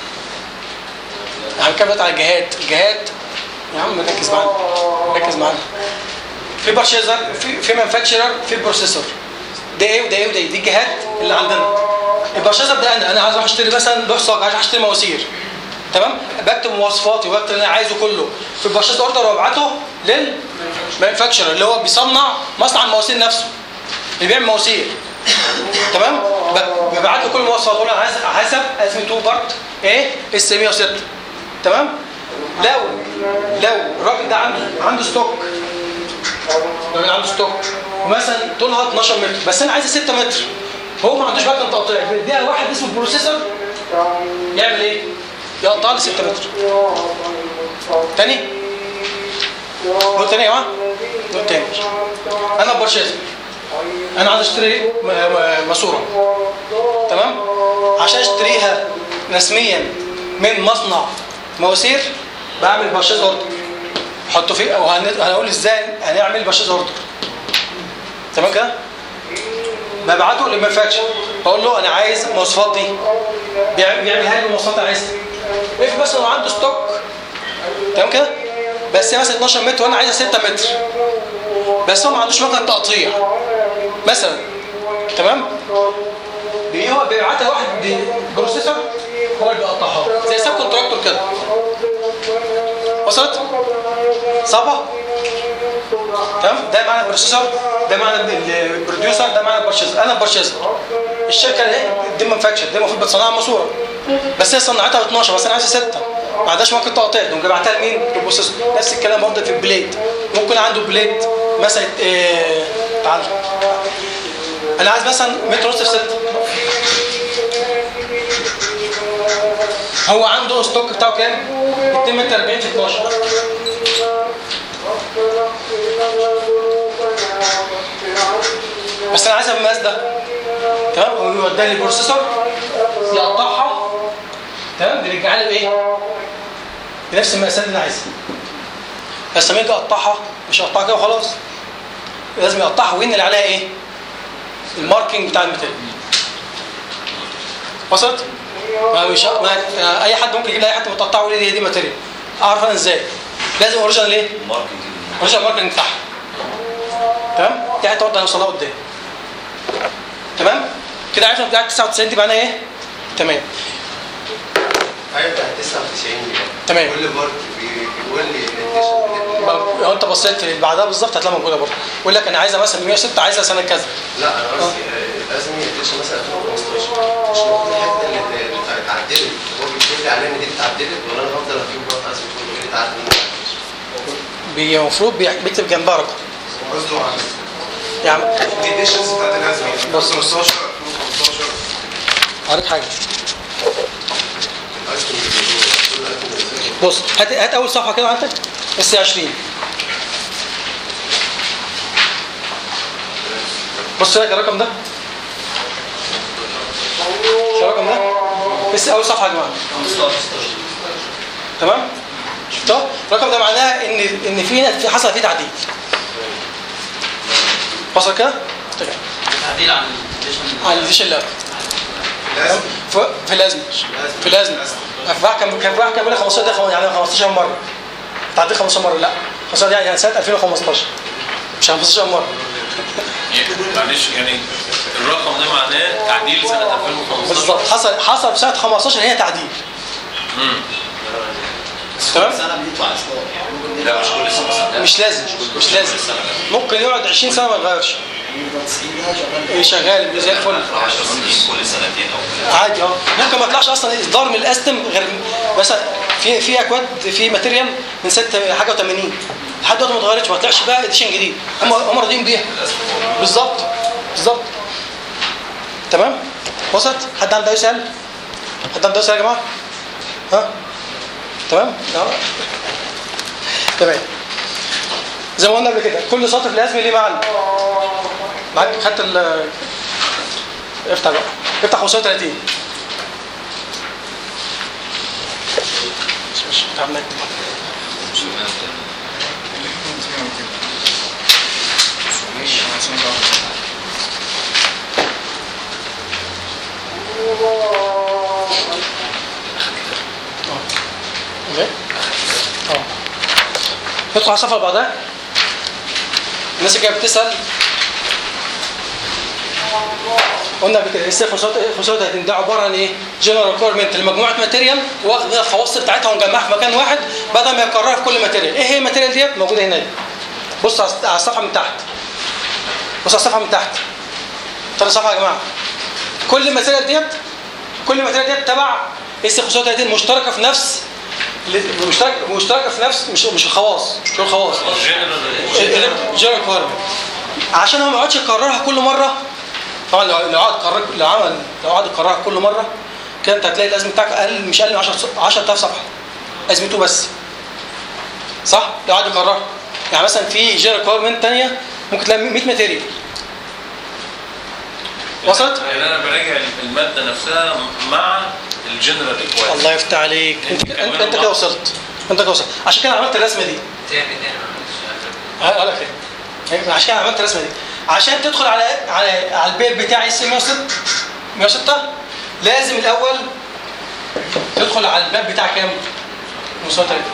هنتكلم على الجهات الجهات يا عم ركز معانا ركز معانا في بارشيزر في في مانفاكتشرر في بروسيسور ده ايه وده ايه وده ايه دي الجهات اللي عندنا البارشيزر ده انا انا عايز اروح اشتري مثلا لوح صاج عايز اشتري مواسير تمام بكتب مواصفاتي وبكتب اللي انا عايزه كله في البارشيز اوردر وابعته للمانفاكتشرر اللي هو بيصنع مصنع المواسير نفسه اللي بيعمل مواسير تمام ب- ببعت له كل المواصفات اقول له عايز حسب ازمه 2 بارت ايه اس 106 تمام لو لو الراجل ده عنده عنده ستوك الراجل عنده ستوك ومثلا طولها 12 متر بس انا عايز 6 متر هو ما عندوش مكنه تقطيع بيديها واحد اسمه بروسيسور يعمل ايه؟ يقطع لي 6 متر تاني نقول تاني يا جماعه نقول تاني انا بارشيزر انا عايز اشتري م- م- ماسوره تمام عشان اشتريها رسميا من مصنع مواسير بعمل بارشيز اوردر احطه فيه وهنقول ازاي هنعمل بارشيز اوردر تمام كده ببعته للمانفاكتشر بقول له انا عايز المواصفات دي بيعمل بيعملها لي المواصفات اللي عايزها افرض مثلا هو عنده ستوك تمام كده بس هي مثلا 12 متر وانا عايزها 6 متر بس هو ما عندوش مكنه تقطيع مثلا تمام بي- هو بيبعتها واحد بروسيسور هو اللي بيقطعها زي سب كونتراكتور كده وصلت؟ صعبة؟ تمام ده معنى البروسيسور ده معنى ال- البروديوسر ده معنى البرشيزر انا البرشيزر الشركه اللي هي دي مانفاكتشر دي المفروض بتصنعها ماسوره بس هي صنعتها ب 12 بس انا عايز 6 ما عندهاش ممكن تقطيع تقوم بعتها لمين؟ للبروسيسور نفس الكلام برضه في البليد ممكن عنده بليد مثلا إيه تعال انا عايز مثلا متر ونص في 6 هو عنده ستوك بتاعه كام؟ 2 متر 40 في 12 بس انا عايزها بالمقاس ده تمام هو يوديها لي البروسيسور يقطعها تمام بيرجع لي بايه؟ بنفس المقاسات اللي انا عايزها بس لما يجي اقطعها مش هقطعها كده وخلاص لازم يقطعها وينقل عليها ايه؟ الماركينج بتاع الماتيريال وصلت؟ ما مش ما اي حد ممكن يجيب لي اي حد متقطع ويقول لي دي ماتيريال اعرف انا ازاي؟ لازم اوريجينال ايه؟ اوريجينال ماركينج بتاعها تمام؟ دي حته برضه هنوصلها قدام تمام؟ كده عرفنا بتاعت 99 دي معناها ايه؟ تمام حاجه بتاعت 99 دي تمام. كل بارت بي- بيقول لي الاديشن لو انت بصيت في اللي بعدها بالظبط هتلاقيها موجوده برضه يقول لك انا عايزها مثلا 106 عايزها سنه كذا لا انا قصدي آه، لازم الاديشن مثلا 2015 مش المفروض الحته اللي اللي اتعدلت هو بيكتب لي عليها ان دي اتعدلت ولا انا هفضل اجيب بارت اسمه كله اللي اتعدل بي- المفروض بي- بيكتب جنبها رقم قصده عن يعني الاديشنز بتاعت الازمه بص- بص. 2015 2015 هوريك حاجه بص هات هات اول صفحه كده عندك اس 20 بص لك الرقم ده شو الرقم ده بس اول صفحه يا جماعه تمام شفتها الرقم ده معناه ان ان في في حصل فيه تعديل وصل كده تمام تعديل عن الاديشن على الاديشن اللي قبل. لازم في في الازمه في الازمه في واحد كان كان في واحد كان بيقول لي 15 ده خم- يعني 15 مره تعديل 15 مره لا 15 دي يعني سنه 2015 مش 15 مره معلش يعني الرقم ده معناه تعديل سنه 2015 بالظبط حصل حصل في سنه 15 هي تعديل امم تمام سنه بيطلع اصدار يعني ممكن لا مش كل سنه مش لازم مش لازم ممكن يقعد 20 سنه ما يتغيرش يفضل 90 ده شغال شغال زي الفل 10 سنين كل سنتين او كده عادي اه ممكن ما يطلعش اصلا اصدار من الاستم غير مثلا في في اكواد في ماتيريال من ست حاجه و80 لحد دلوقتي ما اتغيرتش ما طلعش بقى اديشن جديد هم هم راضيين بيها بالظبط بالظبط تمام وصلت حد عنده اي سؤال حد عنده اي سؤال يا جماعه ها تمام اه. تمام زي ما قلنا قبل كده كل سطر في الازمه ليه معنى معاك خدت ال افتح بقى افتح 530 مش مش تعبنا اوكي اه ندخل على الصفحه اللي بعدها الناس اللي كانت بتسال قلنا قبل كده اس 35 ده عباره عن ايه؟ جنرال ريكويرمنت لمجموعه ماتيريال واخد منها الخواص بتاعتها ومجمعها في مكان واحد بدل ما يكررها في كل ماتيريال، ايه هي الماتيريال ديت؟ موجوده هنا دي. بص على على الصفحه من تحت. بص على الصفحه من تحت. ترى الصفحه يا جماعه. كل الماتيريال ديت كل الماتيريال ديت تبع اس 35 مشتركه في نفس مشتركه مشتركه في نفس مش مش الخواص مش الخواص جنرال ريكويرمنت عشان هو ما يقعدش يكررها كل مره طبعا لو لو قعد يكرر لو عمل لو قعد يكررها كل مره كده انت هتلاقي الازمه بتاعك اقل مش اقل من 10 10000 صفحه ازمته بس صح لو قعد يكررها يعني مثلا في جنرال ريكويرمنت ثانيه ممكن تلاقي 100 ماتيريال وصلت؟ يعني انا براجع الماده نفسها مع الجنرال ريكوايرمنت الله يفتح عليك انت انت انت كده وصلت انت كده وصلت عشان كده عملت الرسمه دي تاني تاني هقول لك ايه عشان كده عملت الرسمه دي عشان تدخل على على على البيت بتاعي اس 106 106 لازم الاول تدخل على الباب بتاع كام؟ 35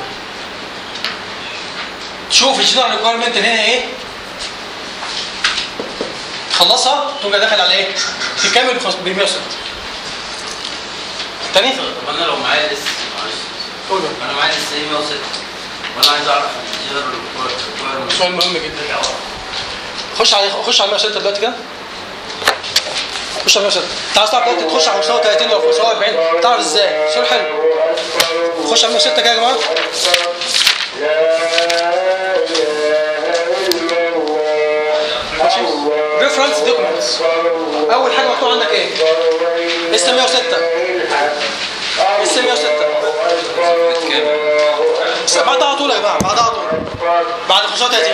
تشوف الجنرال ريكويرمنت اللي هنا ايه؟ خلصها تقوم جاي داخل على ايه؟ تكمل ب 106 تاني؟ طب انا لو معايا اس معلش قول بقى. انا معايا اس 106 وانا عايز اعرف الجنرال ريكوايرمنت سؤال مهم جدا خش على خش على 106 دلوقتي كده خش على 106 انت عايز تعرف دلوقتي تخش على 35 ولا 45 تعرف ازاي سؤال حلو خش على 106 كده يا جماعه ريفرنس دوكيومنتس اول حاجه مكتوب عندك ايه اس 106 اس 106 بس بعدها على طول يا جماعه بعدها على طول بعد 35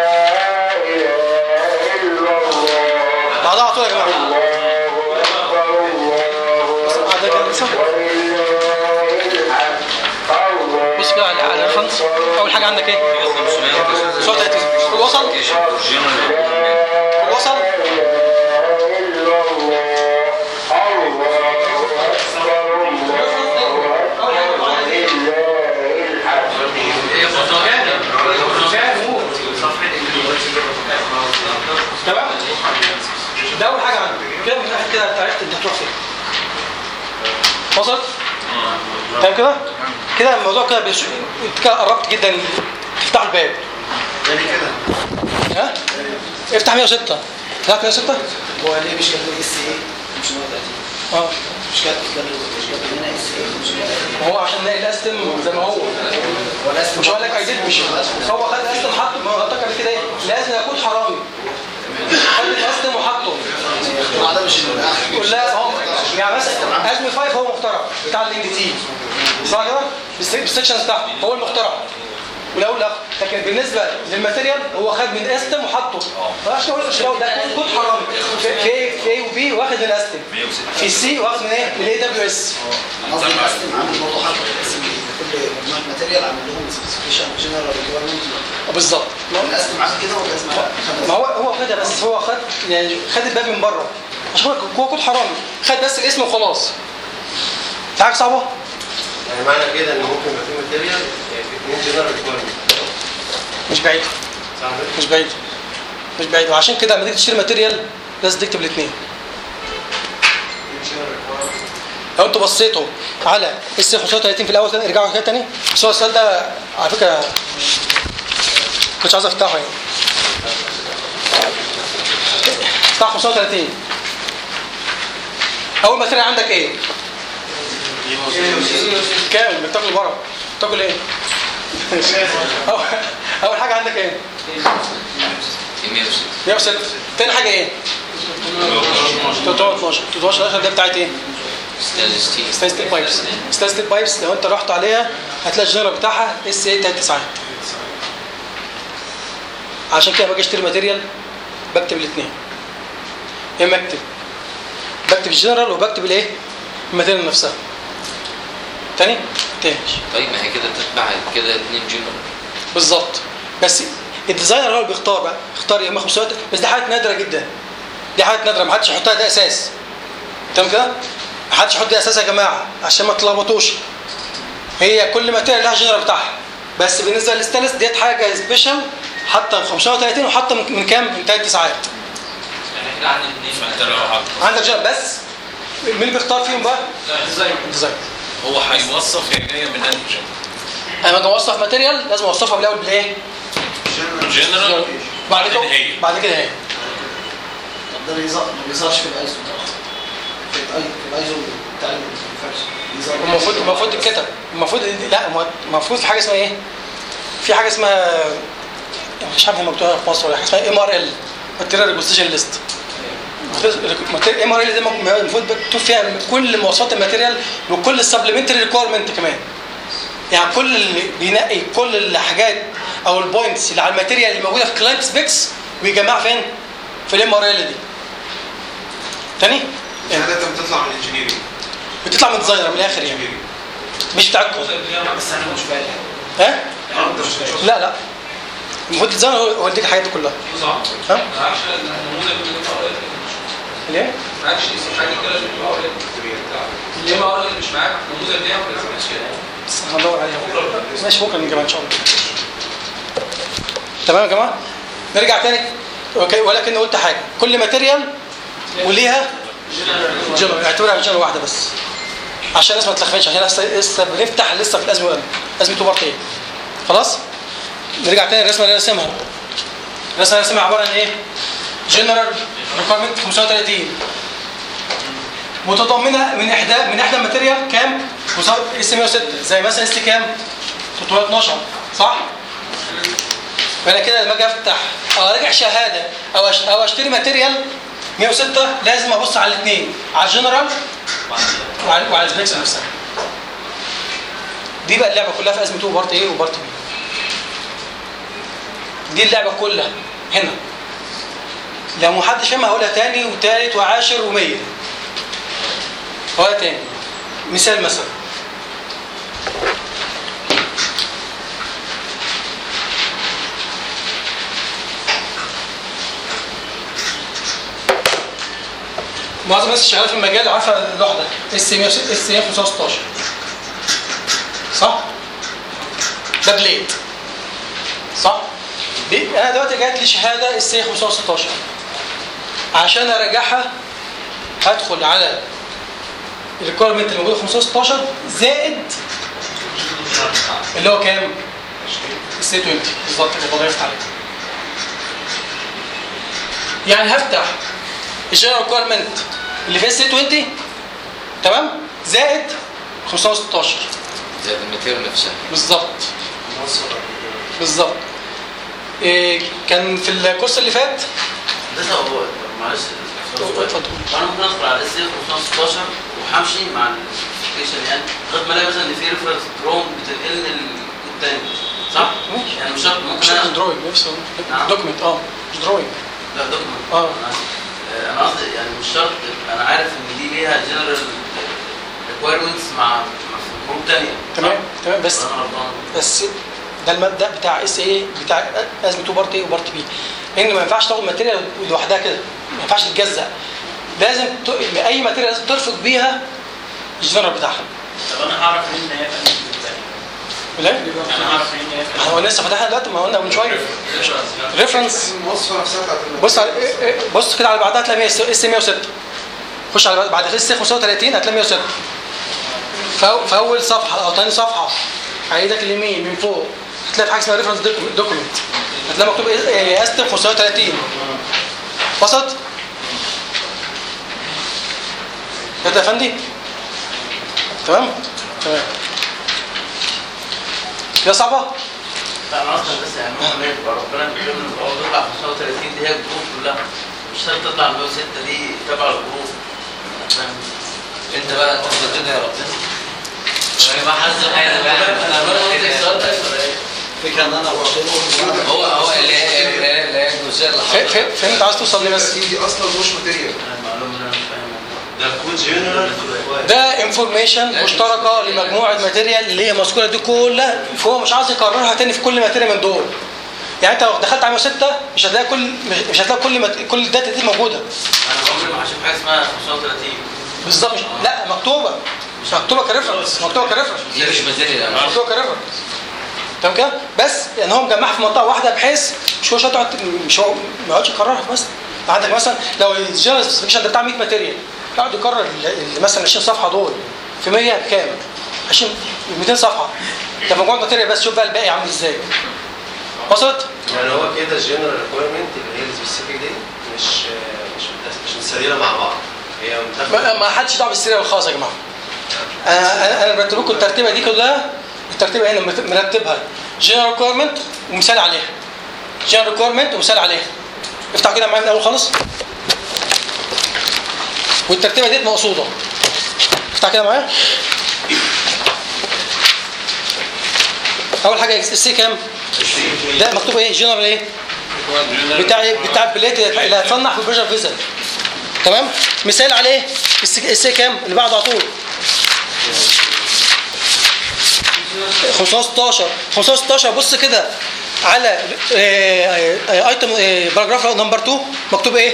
بعدها على طول يا جماعه بس بعد كده لسه بص كده على على الريفرنس اول حاجه عندك ايه 35 وصل وصل تمام ده اول حاجه عندك كده من ناحيه كده انت عرفت انت هتروح فين وصلت تمام كده كده الموضوع كده بيش... انت كده قربت جدا تفتح الباب تاني كده ها افتح 106 فتحت 106 هو ليه مش كاتب اس ايه مش 130 اه مش كاتب مش كاتب هنا اس ايه مش 130 ما هو عشان نلاقي الاستم زي ما هو هو الاستم مش هقول لك ايديت مش هو خد الاستم حطه ما هو قلت لك كده ايه لازم يكون حرامي خد الاستم وحطه الاختراع ده مش اللي كلها هو يعني بس ازمي 5 هو مخترع بتاع الان تي صح كده بالسكشنز بتاعته هو المخترع ولو لا لكن بالنسبه للماتيريال هو خد من استم وحطه فعشان اقول لك ده كود حرامي في في في اي وبي واخد من استم في سي واخد من ايه من اي دبليو اس قصدي الاستم عامل برضه حاجه اسم كل مجموعه ماتيريال عامل لهم سبيسيفيكيشن جنرال ريكويرمنت بالظبط الاستم عامل كده ولا اسمع ما هو هو خدها بس هو خد يعني خد الباب من بره عشان هو هو كود حرامي خد بس الاسم وخلاص في حاجه صعبه يعني معنى كده ان ممكن يبقى في ماتيريال في اثنين جنرال ريكويرمنت مش بعيد صح مش بعيد مش بعيد وعشان كده لما تيجي تشتري ماتيريال لازم تكتب الاثنين لو انتوا بصيتوا على اس 35 في الاول تاني ارجعوا كده تاني بس هو السؤال ده على فكره كنتش عايز افتحه يعني افتح 35 اول ماتيريال عندك ايه؟ كامل بتاكل بره بتاكل ايه؟ أول- اول حاجه عندك ايه؟ 106 تاني حاجه ايه؟ 312 312 ده بتاعت ايه؟ ستانلس ستيل بايبس ستانلس ستيل بايبس لو انت رحت عليها هتلاقي الجنرال بتاعها اس اي 39 عشان كده باجي اشتري ماتيريال بكتب الاثنين يا اما اكتب بكتب الجنرال وبكتب الايه؟ الماتيريال نفسها تاني؟ تاني طيب ما هي كده تتبع كده اتنين جنرال بالظبط بس الديزاينر هو اللي بيختار بقى اختار يا اما 500 بس دي حاجات نادره جدا دي حاجات نادره ما حدش يحطها ده اساس تمام كده ما حدش يحط ده اساس يا جماعه عشان ما تلخبطوش هي كل ماتيريال لها جنرال بتاعها بس بالنسبه للستانلس ديت حاجه سبيشال حتى 530 وحتى من من كام؟ من 3 ساعات يعني كده عندي اثنين عندك جنرال بس مين اللي بيختار فيهم بقى؟ ديزاين ديزاين هو هيوصف هي جايه من انهي جنرال انا لما اوصف ماتيريال لازم اوصفها بالاول بالايه؟ جنرال بعد كده بعدين هي. بعد كده هي طب ده بيظهر ما بيظهرش في الايزو طبعا في الاي في الايزو بتاع ال- ما ينفعش بيظهر المفروض المفروض الكتب المفروض لا هو المفروض في حاجه اسمها ايه؟ في حاجه اسمها مش عارف هم مكتوبه في مصر ولا حاجه اسمها ام ار ال ماتيريال ريكوستيشن ليست ام ار ال دي المفروض مكتوب فيها كل مواصفات الماتيريال وكل السبلمنتري ريكويرمنت كمان يعني كل اللي بينقي كل الحاجات او البوينتس اللي على الماتيريال اللي موجوده في كلاينت سبيكس ويجمعها فين؟ في الام ار ال دي تاني؟ الشهادات بتطلع من الانجينيرنج بتطلع من ديزاينر من الاخر يعني مش بتاعتكم بس انا مش فاهم ها؟ لا لا المفروض الديزاينر هو هو يديك الحاجات دي كلها صح ها؟ ما اعرفش النموذج اللي انت قريته ليه؟ ما عادش اسم حاجه كده اللي انت قريته ليه ما قريت مش معاك النموذج ده مش كده بس هندور عليها ماشي بكره نجيبها ان شاء الله تمام يا جماعه نرجع تاني اوكي ولكن قلت حاجه كل ماتيريال وليها جنرال اعتبرها جنرال واحده بس عشان الناس ما تلخبطش عشان لسه لسه بنفتح لسه في الازمه ازمه تو بارت ايه خلاص نرجع تاني الرسمه اللي انا راسمها الرسمه اللي راسمها عباره عن ايه جنرال ريكويرمنت 35 متضمنه من احدى من احدى الماتيريال كام اس 106 زي مثلا اس كام 312 صح فانا كده لما اجي افتح او اراجع شهاده او أش- او اشتري ماتيريال 106 لازم ابص على الاثنين على الجنرال وعلى وعلى السبيكس نفسها دي بقى اللعبه كلها في ازمه 2 بارت ايه وبارت بي دي اللعبه كلها هنا لو محدش فاهمها هقولها تاني وتالت وعاشر ومية هقولها تاني مثال مثلا معظم الناس اللي شغاله في المجال عارفه اللوحه ده اس 106 اس 116 صح؟ ده بليد صح؟ دي انا دلوقتي جات لي شهاده اس 116 عشان اراجعها هدخل على الريكويرمنت اللي موجوده في 516 زائد اللي هو كام؟ اس 20 بالظبط كده ضيفت عليه يعني هفتح الجنرال ريكويرمنت اللي في اس 20 تمام زائد 516 زائد الماتيريال نفسها بالظبط بالظبط إيه كان في الكورس اللي فات ده هو معلش اتفضل. انا ممكن ادخل على اس 516 وهمشي مع السبيكيشن يعني لغايه ما الاقي مثلا ان في ريفرنس دروم بتنقلني الكود تاني صح؟ يعني مش شرط ممكن مش انا دروينج نفسه نعم. دوكيمنت اه مش دروينج لا دوكمنت اه انا قصدي يعني مش شرط انا عارف ان دي ليها جنرال ريكويرمنتس مع مع جروب تانية تمام تمام بس انا غلطان بس ده المبدا بتاع اس ايه بتاع ازمه 2 بارت ايه وبارت بي ان ما ينفعش تاخد ماتيريال لوحدها كده ما ينفعش تتجزأ لازم ت... اي ماتيريال لازم ترفق بيها الجنرال بتاعها طب انا هعرف منين ان هي فنية ازاي؟ لا انا هعرف منين ان هي ما هو لسه فتحنا دلوقتي ما قلنا من شويه ريفرنس المواصفه نفسها بتاعت بص على إيه- إيه، بص كده على بعدها هتلاقي اس 106 خش على بعد اس 35 هتلاقي 106 فأو- في اول صفحه او ثاني صفحه على ايدك اليمين من فوق هتلاقي في حاجه اسمها ريفرنس دوكيمنت هتلاقي مكتوب اس 530 وصلت؟ كده يا فندي؟ تمام؟ تمام كده صعبه؟ لا انا اصلا بس يعني ممكن يبقى ربنا بيكرمنا الأول تطلع 35 دي هي الجروب كلها مش شرط تطلع 106 دي تبع الجروب فاهم انت بقى تفضل تدعي ربنا ما حظ حاجه بقى انا بقول لك السؤال ده ولا ايه؟ الفكره ان انا قلت له هو هو اللي هي اللي هي الجزئيه اللي فين فين فين انت عايز توصل ليه بس؟ دي اصلا مش ماتيريال انا المعلومه اللي انا مش فاهمها ده كود جنرال ده انفورميشن مشتركه لمجموعه ماتيريال اللي هي مذكوره دي كلها فهو مش عاوز يكررها تاني في كل ماتيريال من دول يعني انت لو دخلت على 106 مش هتلاقي كل مش هتلاقي كل مت... كل الداتا دي موجوده انا عمري ما هشوف حاجه اسمها 35 بالظبط مش... لا مكتوبه مش مكتوبه كريفرنس مكتوبه كريفرنس دي مش ماتيريال مكتوبه كريفرنس تمام كده بس يعني هو مجمعها في منطقه واحده بحيث مش كل شويه تقعد مش هو ما يقعدش يكررها بس عندك مثلا لو الجنرال سبيسيفيكيشن ده بتاع 100 ماتيريال يقعد يكرر ال- ال- مثلا 20 صفحه دول في 100 بكام؟ 20 200 صفحه ده مجموعه ماتيريال بس شوف بقى الباقي عامل ازاي وصلت؟ يعني هو كده الجنرال ريكويرمنت اللي هي السبيسيفيك دي مش مش مش متسريله مع بعض هي متاخده ما, ما حدش دعوه بالسيره الخاصه يا جماعه انا انا انا برتب لكم الترتيبه دي كلها الترتيبه هنا مرت- مرتبها جنرال ريكويرمنت ومثال عليها جنرال ريكويرمنت ومثال عليها افتح كده معايا من الاول خالص والترتيبه ديت مقصوده افتح كده معايا اول حاجه السي كام ده مكتوب ايه جنرال ايه بتاع إيه؟ بتاع البليت اللي هتصنع في البريشر فيزل تمام مثال عليه السي السي كام اللي بعده على طول 516 516 بص كده على ايتم باراجراف نمبر 2 مكتوب ايه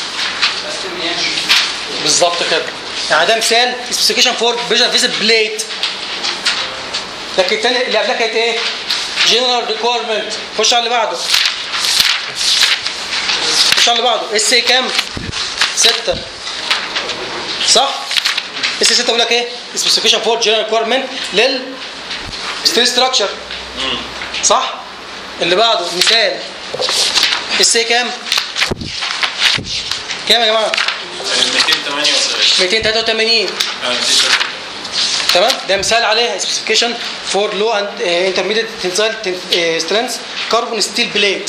بالظبط كده يعني ده مثال سبيسيفيكيشن فور بريشر فيزل بليت لكن الثاني اللي قبلها كانت ايه جنرال ريكويرمنت خش على اللي بعده خش على اللي بعده اس اي كام 6 صح اس 6 بيقول لك ايه سبيسيفيكيشن فور جنرال ريكويرمنت لل ستيل ستراكشر صح اللي بعده مثال اس اي كام كام يا جماعه 238 283 آه، دي شرط. تمام ده مثال عليها سبيسيفيكيشن فور لو اند انترميديت تنسايل سترينث كاربون ستيل بليد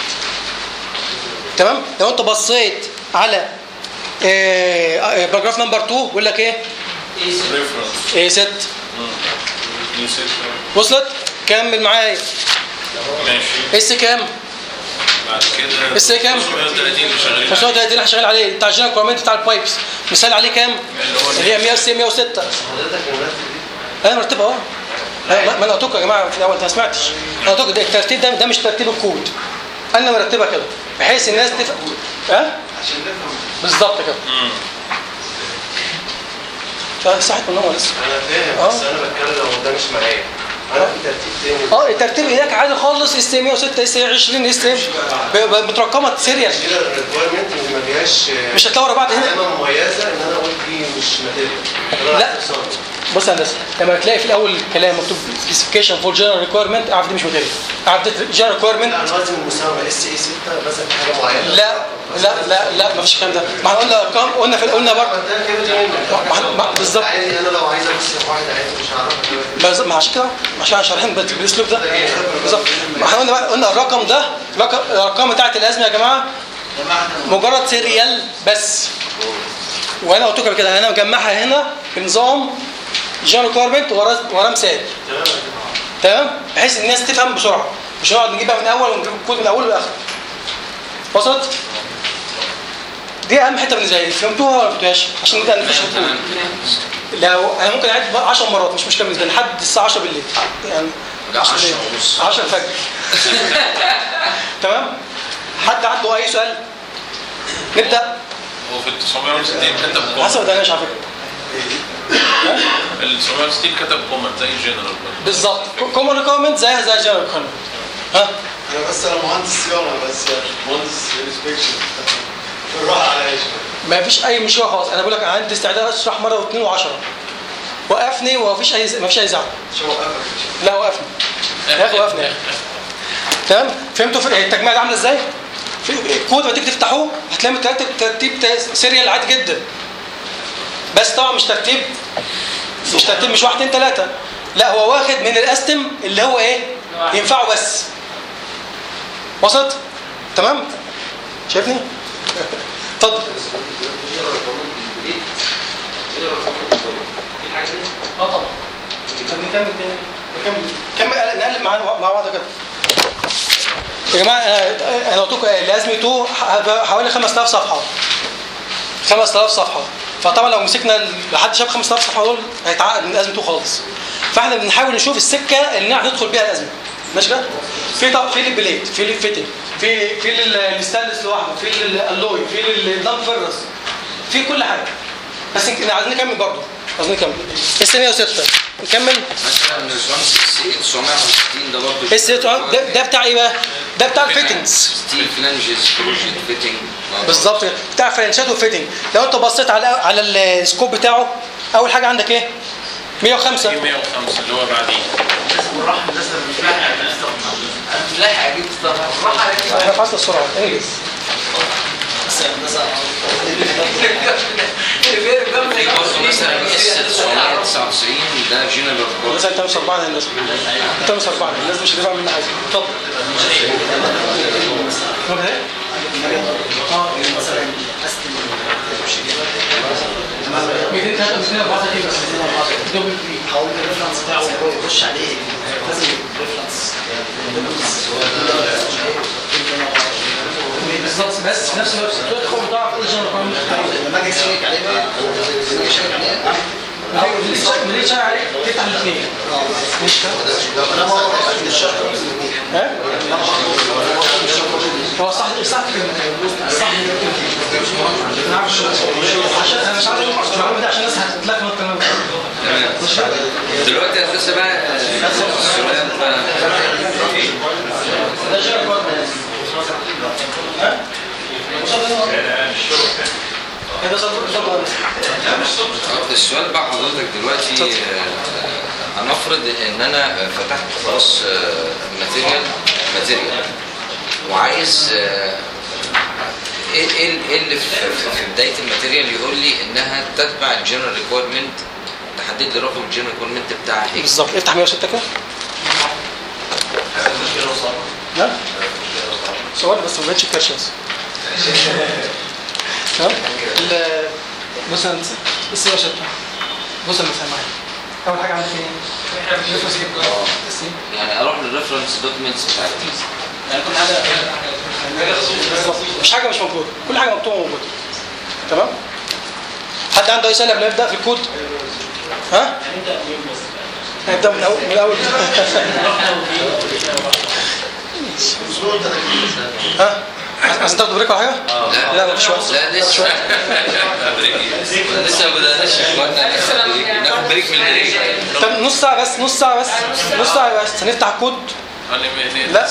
تمام لو انت بصيت على باراجراف نمبر 2 بيقول لك ايه ريفرنس ايه ست نيو ست وصلت كمل معايا ماشي اس كام بعد كده اس كام 530 اللي شغالين 530 احنا شغال عليه بتاع الجنرال ريكويرمنت بتاع البايبس مثال عليه كام اللي هي 106 106 حضرتك المرتب انا مرتبها اه أنا- ما ما انا قلت لكم يا جماعه في الاول انت ما سمعتش انا قلت لكم ده الترتيب ده ده مش ترتيب الكود انا مرتبها كده بحيث الناس تفهم ها عشان نفهم بالظبط كده صحت من النوم لسه انا فاهم آه. بس انا بتكلم لو ده مش معايا انا في ترتيب تاني اه الترتيب هناك عادي خالص اس 106 اس 20 اس مترقمه سيريال الريكويرمنت اللي ما فيهاش آه، مش هتلاقوا ورا بعض هنا علامه مميزه ان انا اقول دي مش ماتيريال لا. بص يا هندسه لما تلاقي في الاول كلام مكتوب سبيسيفيكيشن فور جنرال ريكويرمنت اعرف دي مش ماتيريال اعرف دي جنرال ريكويرمنت لا لازم المساومه اس اي 6 مثلا في حاجه معينه لا لا لا لا ما فيش الكلام ده ما احنا قلنا ارقام قلنا في قلنا برضه ده كده دي ما- ما- بالظبط عادي انا لو عايز امسك واحده عادي مش هعرفها دلوقتي بس ما عشان كده عشان احنا شارحين بال- بالاسلوب ده بالظبط ما احنا قلنا بقى- قلنا الرقم ده رقم الارقام بتاعت الازمه يا جماعه مجرد سيريال بس وانا قلت لكم قبل كده انا مجمعها هنا بنظام جنرال ريكويرمنت وراه وراه مثال تمام بحيث الناس تفهم بسرعه مش هنقعد نجيبها من اول ونجيب الكود من اوله لاخره وصلت دي اهم حته بالنسبه لي فهمتوها ولا ما فهمتوهاش عشان نبدا نخش في الكود لو انا ممكن اعد 10 مرات مش مشكله بالنسبه لي لحد الساعه 10 بالليل يعني 10 بالليل 10 الفجر تمام حد عنده اي سؤال نبدا هو في ال 960 كتب كومنت حسب ده على فكره ال 960 كتب كومنت زي الجنرال بالظبط كومن ريكومنت زيها زي جنرال ريكومنت ها انا بس انا مهندس صيانه بس يعني مهندس انسبكشن بالراحه عليا شويه ما فيش اي مشكله خالص انا بقول لك انا عندي استعداد اشرح مره واثنين وعشرة وقفني وما فيش اي ما فيش اي زعل شو وقفك لا وقفني يا اخي وقفني يا اخي تمام فهمتوا في- التجميع دي عامله ازاي؟ في الكود لما تيجي تفتحوه هتلاقي مترتب ترتيب تا- سيريال عادي جدا بس طبعا مش ترتيب مش ترتيب مش واحد اتنين تلاته لا هو واخد من الاستم اللي هو ايه؟ ينفعه بس وصلت؟ تمام؟ شايفني؟ اتفضل اه طبعا طب نكمل تاني نكمل كمل نقلب معانا مع بعض كده يا جماعه انا أنا قلت لكم لازم تو حوالي 5000 صفحه 5000 صفحه فطبعا لو مسكنا لحد شاف 5000 صفحه دول هيتعقد من ازمه تو خالص فاحنا بنحاول نشوف السكه اللي نعرف ندخل بيها الازمه ماشي كده في طب في البليت في الفيتنج في في الستانلس لوحده في الالوي في الدم فرس في كل حاجه بس يمكن عايزين نكمل برضه عايزين نكمل اس 106 نكمل مثلا الريسبونس 960 ده برضه اس ده, ده بتاع ايه بقى؟ ده بتاع الفيتنجز ستيل فلانجز بروجكت فيتنج بالظبط كده. بتاع فرنشات وفيتنج لو انت بصيت على على السكوب بتاعه اول حاجه عندك ايه 105 في 105 اللي هو بعديه بالراحه الناس مش لاحق انا مش لاحق اجيب الصراحه بالراحه عليك احنا في عصر السرعه انجز في برضه مثلا اس 999 ده جنرال الناس انت مش اربعه الناس انت مش اربعه الناس مش هتفهم منها حاجه اتفضل هو كده؟ اه مثلا 203 234 بس دبل حاول الريفرنس بتاعه هو يخش عليه لازم الريفرنس بالظبط بس في نفس الوقت تدخل وتعرف ايه الجنرال ريكويرمنت لما اجي اشيك عليه بقى لما اجي اشيك عليه ما ليش عليك تفتح الاثنين مش انا ما اعرفش الشرط ها؟ هو صح صح صح انا عارف شو عشان انا مش عارف المعلومه دي عشان الناس هتتلكم الكلام تمام دلوقتي يا هندسه بقى السؤال بقى ده جنرال ريكويرمنت ها؟ آه، السؤال بقى حضرتك دلوقتي آه، هنفرض ان انا فتحت خلاص ماتيريال ماتيريال وعايز آه، ايه ايه إيه اللي في في- في بدايه الماتيريال يقول لي انها تتبع الجنرال ريكويرمنت تحدد لي رقم الجنرال ريكويرمنت بتاع ايه بالظبط افتح 106 كده لا سؤال بس ما بقتش كرش بس تمام ال- بص انا بص يا شطه بص انا معايا اول حاجه عندك ايه؟ ريفرنس ايه؟ يعني اروح للريفرنس دوكيومنتس بتاعتي يعني كل حاجه بالظبط مش حاجه مش موجوده كل حاجه مكتوبه موجوده تمام حد عنده اي سؤال قبل ما نبدا في الكود ها نبدا من الاول من الاول ها عايزين تاخدوا بريك ولا حاجه؟ لا لا مفيش وقت لا لسه لسه ما بدأناش يا اخوانا ناخد بريك ناخد بريك من البريك طب نص ساعه بس نص ساعه بس نص ساعه بس هنفتح الكود لا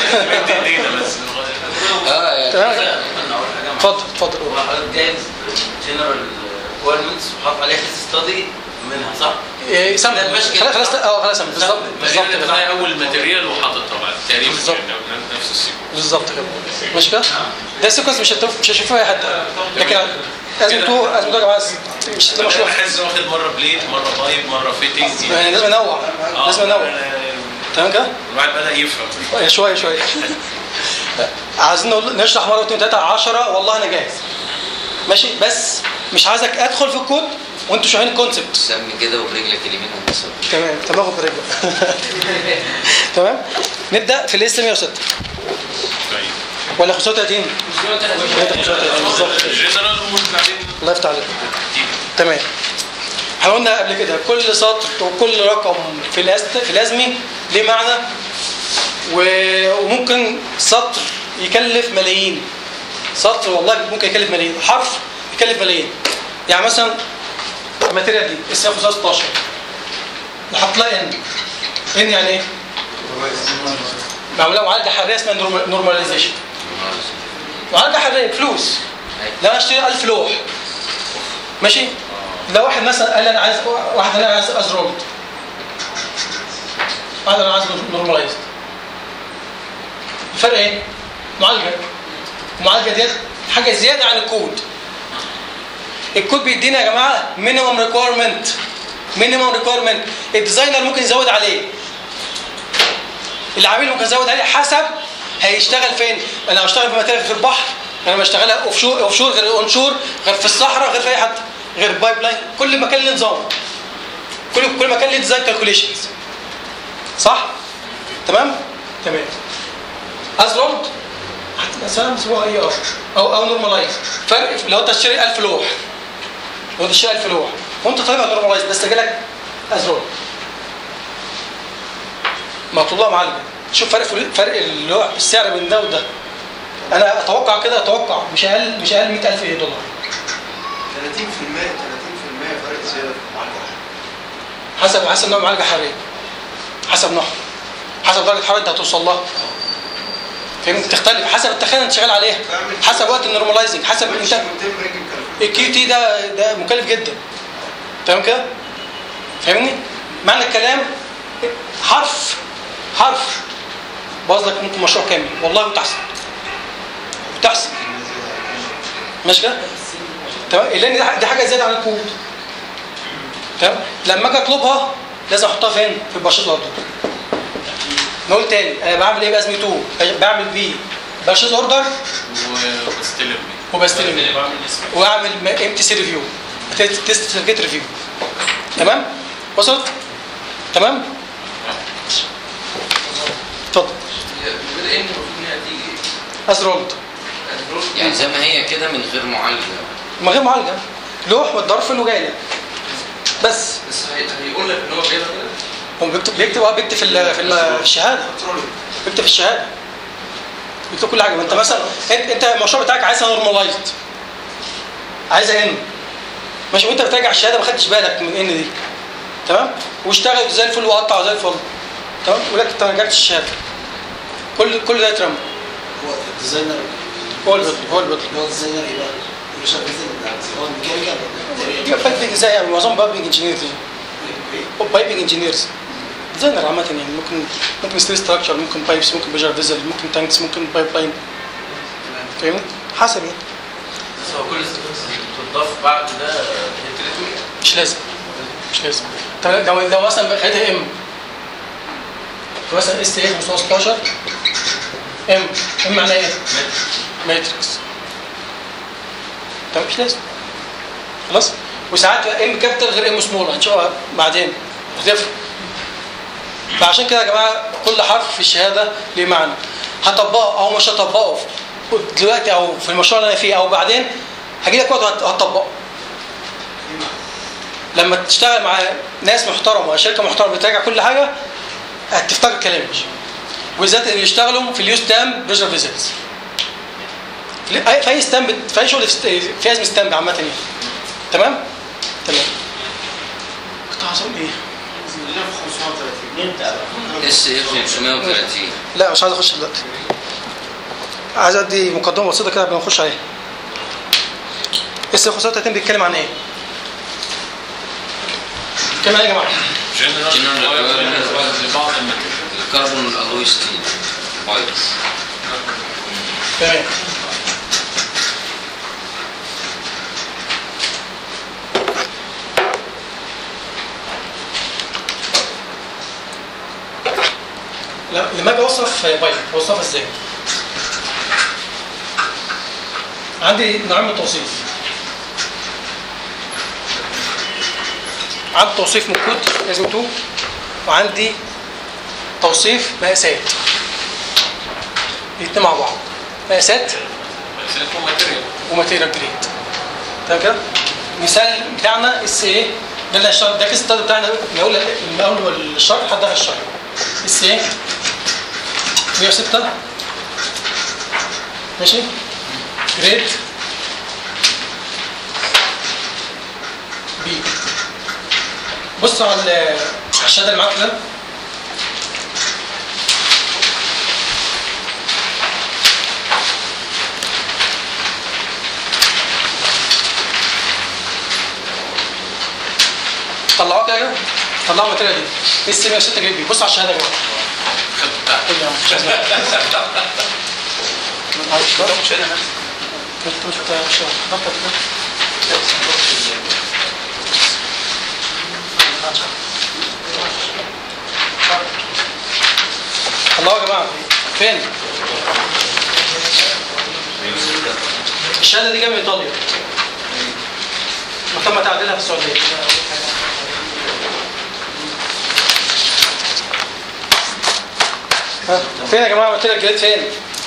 اه يعني تمام انا اول حاجه اتفضل اتفضل هو حضرتك جايب جنرال ريكويرمنتس وحاط عليها كيس ستادي منها صح؟ إيه سامي لا، ماشي كده. خلاص خلاص اه خلاص سامي بالظبط بالظبط بالظبط كده اول ماتيريال وحاططها بعد تقريبا بالظبط. نفس السيكونس بالظبط كده مش كده؟ ده السيكونس مش هتشوف مش هتشوفه اي حد لكن ازمته ازمته يا جماعه مش ده مشروع بحس واخد مره بليد مره بايب مره فيتنج يعني لازم انوع لازم انوع تمام كده؟ الواحد بدا يفهم شويه شويه عايزين نقول نشرح مره واثنين ثلاثه 10 والله انا جاهز ماشي بس مش عايزك ادخل في الكود وانتوا شايفين الكونسبت سمي كده وبرجلك اليمين هتكسر تمام تمام اخد برجلك تمام نبدا في الاس 106 ولا 35 بالظبط جنرال وبعدين الله يفتح عليك تمام احنا قلنا قبل كده كل سطر وكل رقم في الأست... في الازمي ليه معنى و- وممكن سطر يكلف ملايين سطر والله ممكن يكلف ملايين حرف يكلف ملايين يعني مثلا الماتيريال دي اس 16 نحط لها ان ان يعني ايه؟ معموله معالجه حراريه اسمها نورماليزيشن معالجه حراريه فلوس لو انا اشتري 1000 لوح ماشي لو واحد مثلا قال لي انا عايز واحد انا عايز ازرولد واحد انا عايز نورماليزد الفرق ايه؟ معالجه المعالجه ديت حاجه زياده عن الكود الكود بيدينا يا جماعه مينيمم ريكويرمنت مينيمم ريكويرمنت الديزاينر ممكن يزود عليه العميل ممكن يزود عليه حسب هيشتغل فين انا هشتغل في ماتيريال في البحر انا بشتغلها اوف شور اوف شور غير اون شور غير في الصحراء غير في اي حته غير بايب لاين كل مكان له نظام كل كل مكان له ديزاين كالكوليشنز صح تمام تمام ازرولد مثلا اسمها اي ار او او نورمالايز فرق لو انت تشتري 1000 لوح لو انت تشتري 1000 لوح وانت طالبها نورمالايز بس جالك ازرولد مطلوب لها معالجه شوف فرق فل- فرق اللوح السعر بين ده وده انا اتوقع كده اتوقع مش اقل مش اقل 100000 دولار 30% 30% فرق زياده في المعالجه حسب حسب نوع معالجه حراريه حسب نوعها حسب درجه الحراره انت هتوصل لها فهمت تختلف حسب التخانه انت شغال عليها حسب وقت النورماليزنج حسب انت الكيو تي ده ده مكلف جدا تمام كده فاهمني معنى الكلام حرف حرف باظ لك ممكن مشروع كامل والله وتحسن وتحسن ماشي كده تمام لان دي ح- دي حاجه زياده عن الكود تمام لما اجي اطلبها لازم احطها فين في البشره الارض نقول تاني انا بعمل ايه بازمي 2 بعمل بيه بشيز اوردر وبستلم وبستلم واعمل ام تي سي ريفيو تيست سيركت ريفيو تمام وصلت تمام اتفضل غير ان المفروض ان هي تيجي ازرولد يعني زي ما هي كده من غير معالجه من غير معالجه لوح والضرفل وجاي لك بس بس هي- هيقول لك ان هو جايبها كده هو بيكتب بيكتب اه بيكتب في ال- في ال- في الشهاده بيكتب في الشهاده بيكتب كل حاجه ما انت مثلا انت انت المشروع بتاعك عايزها نورماليزد عايزها ان ماشي وانت بتراجع الشهاده ما خدتش بالك من ان دي تمام واشتغل زي الفل وقطع زي الفل تمام يقول لك انت ما رجعتش الشهاده كل كل ده يترمى هو الديزاينر هو اللي بيطلب هو اللي بيطلب هو الديزاينر ايه بقى؟ مش هو الميكانيكال بايبنج ازاي يعني معظم بايبنج انجينيرز بايبنج انجينيرز ديزاينر عامة يعني ممكن ممكن ستيل ستراكشر ممكن بايبس ممكن بيجر فيزل ممكن تانكس ممكن بايب لاين فاهمني؟ حسب يعني بس هو كل ستيبس بتضاف بعد ده هيتريتوري مش لازم مش لازم طب لو لو مثلا خدها ام مثلا اس ايه 516 ام ام معناها ايه؟ ماتريكس طب مش لازم خلاص وساعات ام كابيتال غير ام سمول هنشوفها بعدين هتفرق فعشان كده يا جماعه كل حرف في الشهاده ليه معنى هطبقه او مش هطبقه دلوقتي او في المشروع اللي انا فيه او بعدين هجي لك وقت وهت- هتطبقه لما تشتغل مع ناس محترمه شركه محترمه بتراجع كل حاجه هتفتكر كلامي وبالذات اللي يشتغلوا في اليوز تام بريشر فيزيتس في اي ستامب في اي شغل في في ازمه ستامب عامه يعني تمام؟ تمام كنت عايز اقول ايه؟ اللي في 530 نمت اس اف 530 لا مش عايز اخش دلوقتي عايز ادي مقدمه بسيطه كده قبل ما نخش عليها اس 530 بيتكلم عن ايه؟ بيتكلم عن ايه يا جماعه؟ جنرال لبعض الماتيريال الكربون الالوي ستيل بايبس تمام لا لما اجي اوصف بايب اوصفها ازاي؟ عندي نوعين من التوصيف عندي توصيف من كود لازم 2 وعندي توصيف مقاسات الاثنين مع بعض مقاسات سيلفون ماتيريال وماتيريال جريد تمام كده مثال بتاعنا اس ايه ده اللي هشتغل ده كيس ستادي بتاعنا من اول من اول الشهر لحد اخر الشهر اس ايه 106 ماشي جريد بي بص على ال- على الشهاده اللي معاك ده طلعوها كده يا جماعه طلعوا الماتيريال دي اس 106 جريد بي بص على الشهاده يا جماعه قول يا عم مش عايز مش انا نفسي انت مش بتاع مش حضرتك كده الله يا جماعه فين؟ الشهاده دي جايه من ايطاليا وتم تعديلها في السعوديه ها فين يا جماعه قلت لك جريد فين؟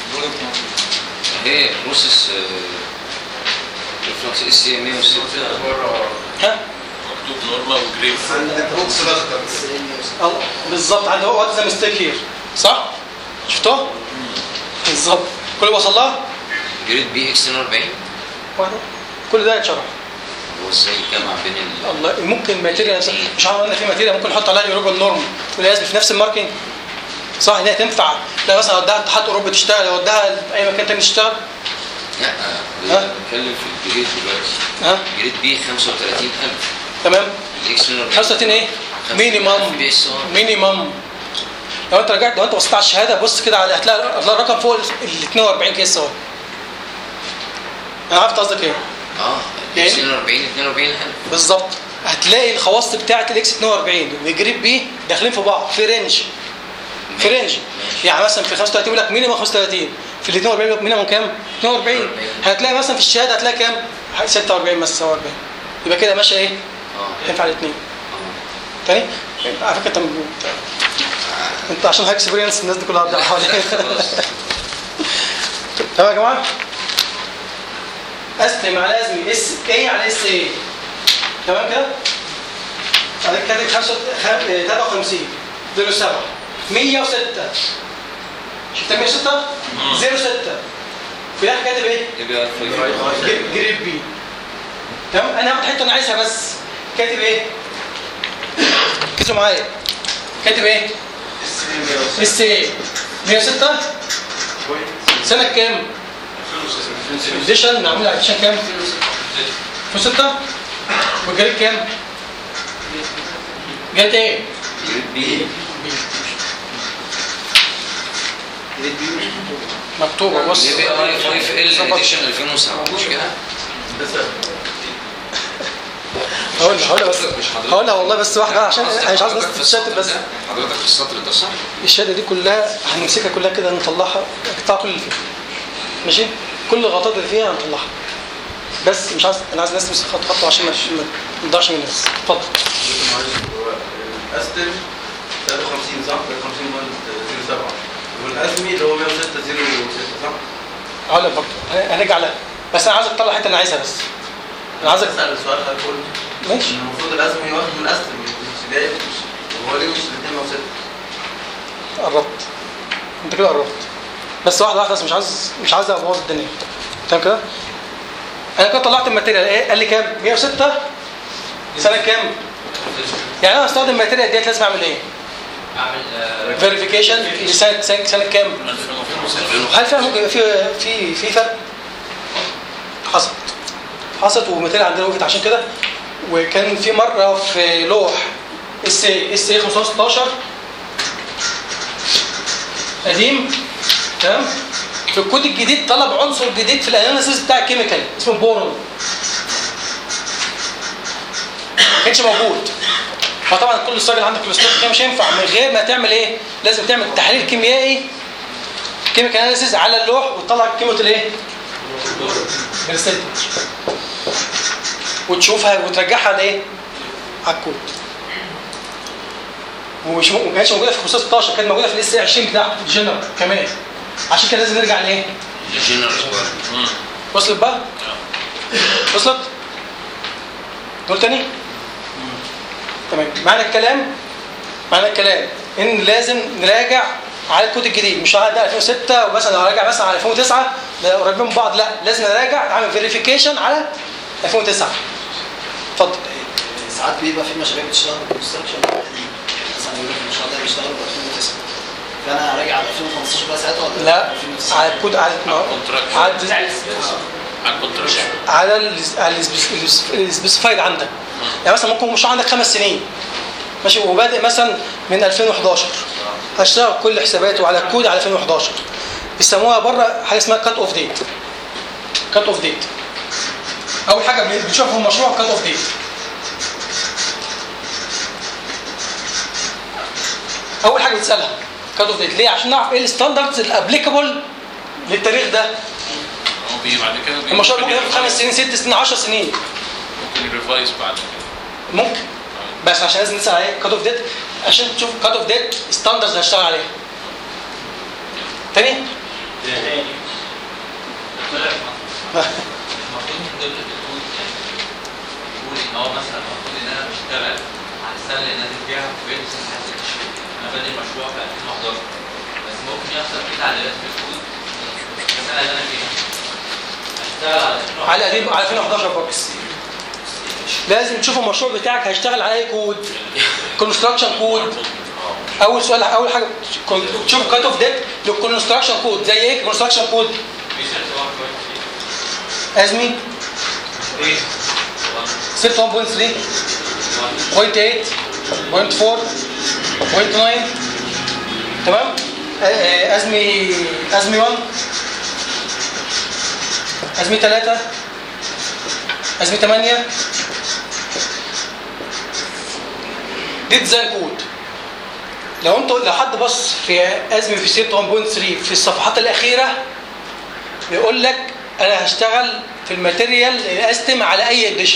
ايه بروسيس ريفلكس اس سي 106 ها؟ مكتوب نورما وجريد بوكس الاخضر اه بالظبط عند هو وات ذا ميستيك هير صح؟ شفتوه؟ بالظبط كل اللي وصل لها جريد بي اكس 42 واحدة. كل ده يتشرح هو ازاي جمع بين ال الله ممكن ماتيريال مش عارف قلنا في ماتيريال ممكن نحط عليها اليوروبا نورم ولازم في نفس الماركينج صح ان هي تنفع لا مثلا اوديها الاتحاد الاوروبي تشتغل اوديها اي مكان تاني تشتغل لا ها؟ بتكلم في الجريد دلوقتي ها جريد بي 35000 تمام الاكس 42 35 ايه؟ مينيمم بي اس ار مينيمم لو انت رجعت لو انت بصيت على الشهاده بص كده على هتلاقي هتلاقي الرقم فوق ال 42 كيس اهو انا عرفت قصدك ايه اه يعني؟ الاكس 42 42000 بالظبط هتلاقي الخواص بتاعه الاكس 42 وجريد بي داخلين في بعض في رينج في رينج يعني مثلا في 35 يقول لك مينيمم 35 في ال 42 يقول لك مينيمم كام 42 هتلاقي مثلا في الشهاده هتلاقي كام 46 مثلا 47 يبقى كده ماشيه ايه اه ينفع الاثنين تاني على فكره انت انت- انت عشان هاك اكسبيرينس الناس دي كلها هتضيع حواليك تمام يا جماعه استلم على ازمي اس ايه على اس ايه تمام كده بعدين كاتب 5 53 07 106 شفت 106 06 في الاخر كاتب ايه يبقى ج- جريد بي تمام انا هاخد حته انا عايزها بس كاتب ايه ركزوا معايا كاتب ايه اس ايه 106 سنه كام اديشن معمول على اديشن كام؟ 2006 والجريد كام؟ جريد ايه؟ بي مكتوبه بص دي بي اي 5 ال اديشن 2007 مش كده؟ هقول لها هقول لها بس مش حضرتك هقول لها والله بس واحده عشان انا مش عايز حضرتك بس في تتشتت السطر بس ده حضرتك في السطر ده صح؟ الشهاده دي كلها هنمسكها كلها كده نطلعها نقطع كل اللي فيها ماشي كل الغلطات اللي فيها هنطلعها بس مش عايز انا عايز الناس تمسك خط خط عشان ما ما نضيعش من الناس اتفضل الاستن 53 صح؟ 53.07 والازمي اللي هو 106.06 صح؟ هقول لك برضه هنرجع لها بس انا عايزك تطلع الحته اللي انا عايزها بس انا عايزك اسال السؤال ده كله ماشي المفروض الازمي واخد من الاستن مش جاي هو ليه مش الاثنين 106 قربت انت كده قربت بس واحده واحده بس مش عايز مش عايز ابوظ الدنيا تمام كده انا كده طلعت الماتيريال ايه قال لي كام 106 سنه كام يعني انا استخدم الماتيريال ديت لازم اعمل ايه اعمل فيريفيكيشن لسنه سنه سنه كام هل فعلا ممكن يبقى في في في فرق حصلت حصلت والماتيريال عندنا وقفت عشان كده وكان في مره في لوح اس اي اس اي 516 قديم تمام في الكود الجديد طلب عنصر جديد في الاناليسيس بتاع الكيميكال اسمه بورون ما كانش موجود فطبعا كل الراجل عندك كوليسترول كده مش هينفع من غير ما تعمل ايه لازم تعمل تحليل كيميائي كيميكال اناليسيس على اللوح وتطلع قيمه الايه بالست وتشوفها وترجعها لايه على الكود ومش م- ما كانتش موجوده في 516 كانت موجوده في الاس 20 بتاع الجنرال كمان عشان كده لازم نرجع لايه وصلت بقى وصلت دول تاني تمام معنى الكلام معنى الكلام ان لازم نراجع على الكود الجديد مش على ده 2006 ومثلا لو راجع مثلا على 2009 ده قريبين من بعض لا لازم نراجع اعمل فيريفيكيشن على 2009 اتفضل ساعات بيبقى في مشاريع بتشتغل بالكونستراكشن قديم مثلا يقول لك المشروع ده بيشتغل ب 2009 فانا راجع على 2015 بقى ساعتها ولا لا 2009 على الكود على على على الكونتراكت على ال- على السبيسيفايد عندك يعني مثلا ممكن مش عندك خمس سنين ماشي وبادئ مثلا من 2011 هشتغل كل حساباته على الكود على 2011 بيسموها بره حاجه اسمها كات اوف ديت كات اوف ديت اول حاجه بنشوفها في المشروع كات اوف ديت اول حاجه بتسالها كات اوف ديت ليه عشان نعرف ايه الستاندردز الابليكابل للتاريخ ده هو بي بعد كده بي- المشروع ممكن ياخد خمس سنين ست سنين 10 سنين ممكن ريفايز بعد كده ممكن بس عشان لازم نسال عليه كات اوف ديت عشان تشوف كات اوف ديت ستاندردز هنشتغل عليها تاني تاني المفروض من ضمن الكود يعني يقول ان هو مثلا المفروض ان انا بشتغل على السنه اللي نازل فيها في بين سنه 2020 انا بادئ المشروع في 2011 بس ممكن يحصل في تعديلات في الكود في السنه اللي انا فيها هشتغل على 2011 على قديم على 2011 برضه لازم تشوف المشروع بتاعك هيشتغل على اي كود كونستراكشن كود اول سؤال اول حاجه كون- تشوف كات اوف ديت للكونستراكشن كود زي ايه كونستراكشن كود ازمي 61.3 بوينت 8 بوينت 4 بوينت 9 تمام آه، آه، ازمي ازمي 1 ازمي 3 ازمي 8 دي ديزاين كود لو انت لو حد بص في ازمي في سيرت 1.3 في الصفحات الاخيره بيقول لك انا هشتغل في الماتيريال الاستم على اي اديشن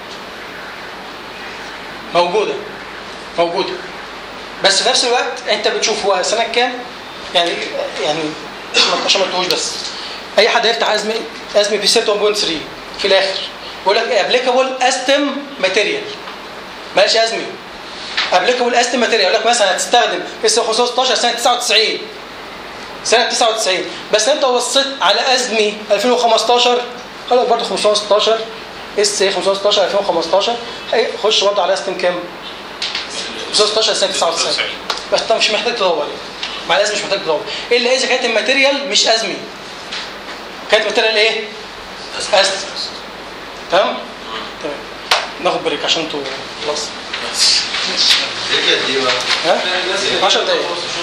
موجوده موجوده بس في نفس الوقت انت بتشوف هو سنه كام يعني يعني عشان ما- عشان ما تقولوش بس اي حد يفتح ازمي ازمي في سيرت 1.3 في الاخر بيقول لك ابليكابل استم ماتيريال مالش ازمي ابليكابل استم ماتيريال يقول لك مثلا هتستخدم اس 15 سنه 99 سنه 99 بس انت بصيت على ازمي 2015 قال لك برضه 516 اس 516 2015 هي- خش برضه على استم كام 516 سنه 99 بس انت مش محتاج تدور مع الازمه مش محتاج تدور الا اذا كانت الماتيريال مش ازمي كانت ماتيريال ايه؟ است تمام؟ تمام ناخد بريك عشان انتوا خلاص ليه كده دي بقى؟ ها؟ 10 دقايق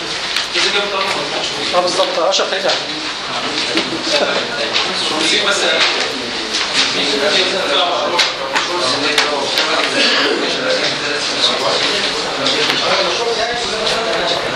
اه بالظبط 10 دقايق بس